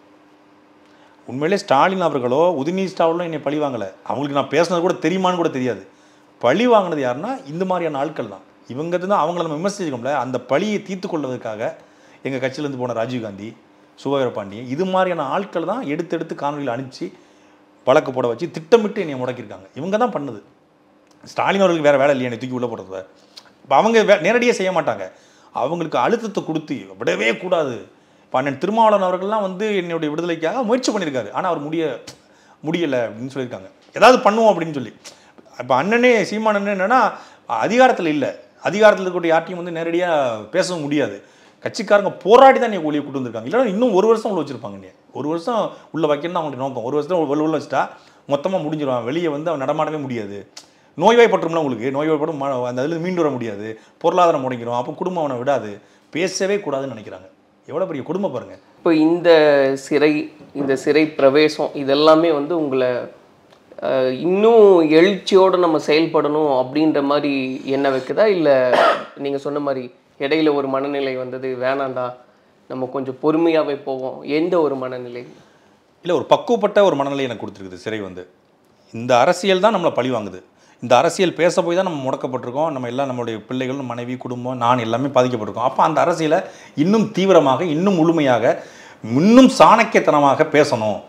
உண்மையிலே ஸ்டாலின் அவர்களோ உதயநிதி ஸ்டாலினோ என்னை பழி வாங்கலை அவங்களுக்கு நான் பேசுனது கூட தெரியுமான்னு கூட தெரியாது பழி வாங்கினது யாருன்னா இந்த மாதிரியான ஆட்கள் தான் இவங்க தான் அவங்கள நம்ம விமர்சிக்கோம்ல அந்த பழியை தீர்த்து கொள்வதற்காக எங்கள் கட்சியிலேருந்து போன ராஜீவ்காந்தி சுபவீர பாண்டியன் இது மாதிரியான ஆட்கள் தான் எடுத்து எடுத்து காணொலியில் அனுப்பிச்சு வழக்கு போட வச்சு திட்டமிட்டு என்னை முடக்கியிருக்காங்க இவங்க தான் பண்ணுது ஸ்டாலின் அவர்களுக்கு வேறு வேலை இல்லையா என்னை தூக்கி உள்ளே போடுறது இப்போ அவங்க வே நேரடியாக செய்ய மாட்டாங்க அவங்களுக்கு அழுத்தத்தை கொடுத்து விடவே கூடாது இப்போ அண்ணன் திருமாவளவன் அவர்கள்லாம் வந்து என்னுடைய விடுதலைக்காக முயற்சி பண்ணியிருக்காரு ஆனால் அவர் முடிய முடியலை அப்படின்னு சொல்லியிருக்காங்க ஏதாவது பண்ணுவோம் அப்படின்னு சொல்லி இப்போ அண்ணனே சீமானன் என்னன்னா அதிகாரத்தில் இல்லை அதிகாரத்தில் இருக்கக்கூடிய யார்ட்டையும் வந்து நேரடியாக பேசவும் முடியாது கட்சிக்காரங்க போராடி தான் நீ ஒளியை கூட்டு வந்திருக்காங்க இல்லைன்னா இன்னும் ஒரு வருஷம் உள்ள வச்சிருப்பாங்க நீ ஒரு வருஷம் உள்ள வைக்கணும் தான் அவங்களுக்கு நோக்கம் ஒரு வருஷம் உள்ள உள்ள வச்சுட்டா மொத்தமாக முடிஞ்சிருவான் வெளியே வந்து அவன் நடமாடவே முடியாது நோய்வாய்ப்பட்டுரும்ல உங்களுக்கு நோய்வாய்ப்படும் ம- அந்த இதில் மீண்டு வர முடியாது பொருளாதாரம் முடங்கிடும் அப்போ குடும்பம் அவனை விடாது பேசவே கூடாதுன்னு நினைக்கிறாங்க எவ்வளோ பெரிய குடும்பம் பாருங்க இப்போ இந்த சிறை இந்த சிறை பிரவேசம் இதெல்லாமே வந்து உங்களை அஹ், இன்னும் எழுச்சியோடு நம்ம செயல்படணும் அப்படின்ற மாதிரி என்ன வைக்குதா இல்லை நீங்கள் சொன்ன மாதிரி இடையில ஒரு மனநிலை வந்தது வேணாண்டா நம்ம கொஞ்சம் பொறுமையாகவே போவோம் எந்த ஒரு மனநிலை இல்லை ஒரு பக்குவப்பட்ட ஒரு மனநிலை எனக்கு கொடுத்துருக்குது சிறை வந்து இந்த அரசியல் தான் நம்மளை பழி வாங்குது இந்த அரசியல் பேச போய் தான் நம்ம முடக்கப்பட்டிருக்கோம் நம்ம எல்லாம் நம்மளுடைய பிள்ளைகள் மனைவி குடும்பம் நான் எல்லாமே பாதிக்கப்பட்டிருக்கோம் அப்போ அந்த அரசியலை இன்னும் தீவிரமாக இன்னும் முழுமையாக இன்னும் சாணக்கியத்தனமாக பேசணும்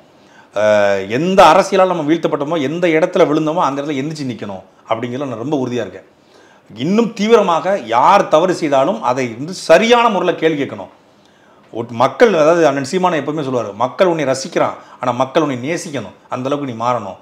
அஹ் எந்த அரசியலால் நம்ம வீழ்த்தப்பட்டோமோ எந்த இடத்துல விழுந்தோமோ அந்த இடத்துல எந்திரிச்சு நிற்கணும் அப்படிங்கிறதுல நான் ரொம்ப உறுதியாக இருக்கேன் இன்னும் தீவிரமாக யார் தவறு செய்தாலும் அதை வந்து சரியான முறையில் கேள்வி கேட்கணும் ஒட்- மக்கள் அதாவது அண்ணன் சீமானை எப்பவுமே சொல்லுவார் மக்கள் உன்னை ரசிக்கிறான் ஆனால் மக்கள் உன்னை நேசிக்கணும் அந்த அளவுக்கு நீ மாறணும்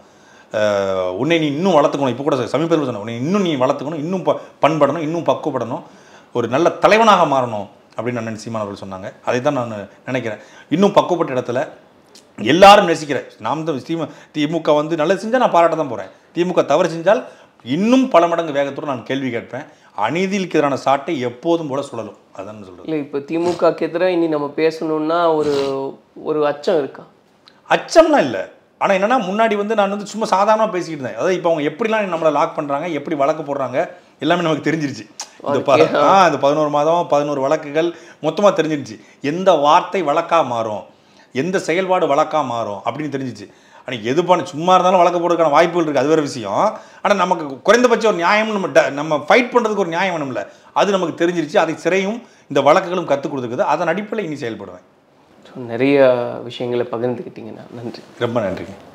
அஹ் உன்னை நீ இன்னும் வளர்த்துக்கணும் இப்போ கூட சமீபத்தில் சொன்னேன் உன்னை இன்னும் நீ வளர்த்துக்கணும் இன்னும் ப பண்படணும் இன்னும் பக்குவப்படணும் ஒரு நல்ல தலைவனாக மாறணும் அப்படின்னு அண்ணன் சீமான் அவர்கள் சொன்னாங்க அதை தான் நான் நினைக்கிறேன் இன்னும் பக்குவப்பட்ட இடத்துல எல்லாரும் நேசிக்கிறேன் நாம் தான் திமு திமுக வந்து நல்லது செஞ்சால் நான் பாராட்ட தான் போகிறேன் திமுக தவறு செஞ்சால் இன்னும் பல மடங்கு வேகத்தோடு நான் கேள்வி கேட்பேன் அநீதிக்கு எதிரான சாட்டை எப்போதும் போல சுழலும் அதான் நான் சொல்கிறேன் இல்லை இப்போ திமுகக்கு எதிராக இனி நம்ம பேசணும்னா ஒரு ஒரு அச்சம் இருக்கா அச்சம்லாம் இல்லை ஆனால் என்னன்னா முன்னாடி வந்து நான் வந்து சும்மா சாதாரணமாக பேசிக்கிட்டு இருந்தேன் அதாவது இப்போ அவங்க எப்படிலாம் நம்மளை லாக் பண்ணுறாங்க எப்படி வழக்கு போடுறாங்க எல்லாமே நமக்கு தெரிஞ்சிருச்சு இந்த ப ஆ இந்த பதினோரு மாதம் பதினோரு வழக்குகள் மொத்தமாக தெரிஞ்சிருச்சு எந்த வார்த்தை வழக்கா மாறும் எந்த செயல்பாடு வழக்கா மாறும் அப்படின்னு தெரிஞ்சிச்சு ஆனால் எது பண்ண சும்மா இருந்தாலும் வழக்கு போடுறதுக்கான வாய்ப்புகள் இருக்குது அது வேறு விஷயம் ஆனால் நமக்கு குறைந்தபட்சம் ஒரு நியாயம் நம்ம ட- நம்ம ஃபைட் பண்ணுறதுக்கு ஒரு நியாயம் வேணும்ல அது நமக்கு தெரிஞ்சிருச்சு அதை சிறையும் இந்த வழக்குகளும் கற்றுக் கொடுத்துருக்குது அதன் அடிப்படையில் இனி செயல்படுவேன் ஸோ நிறைய விஷயங்களை பகிர்ந்துக்கிட்டீங்கண்ணா நன்றி ரொம்ப நன்றிங்க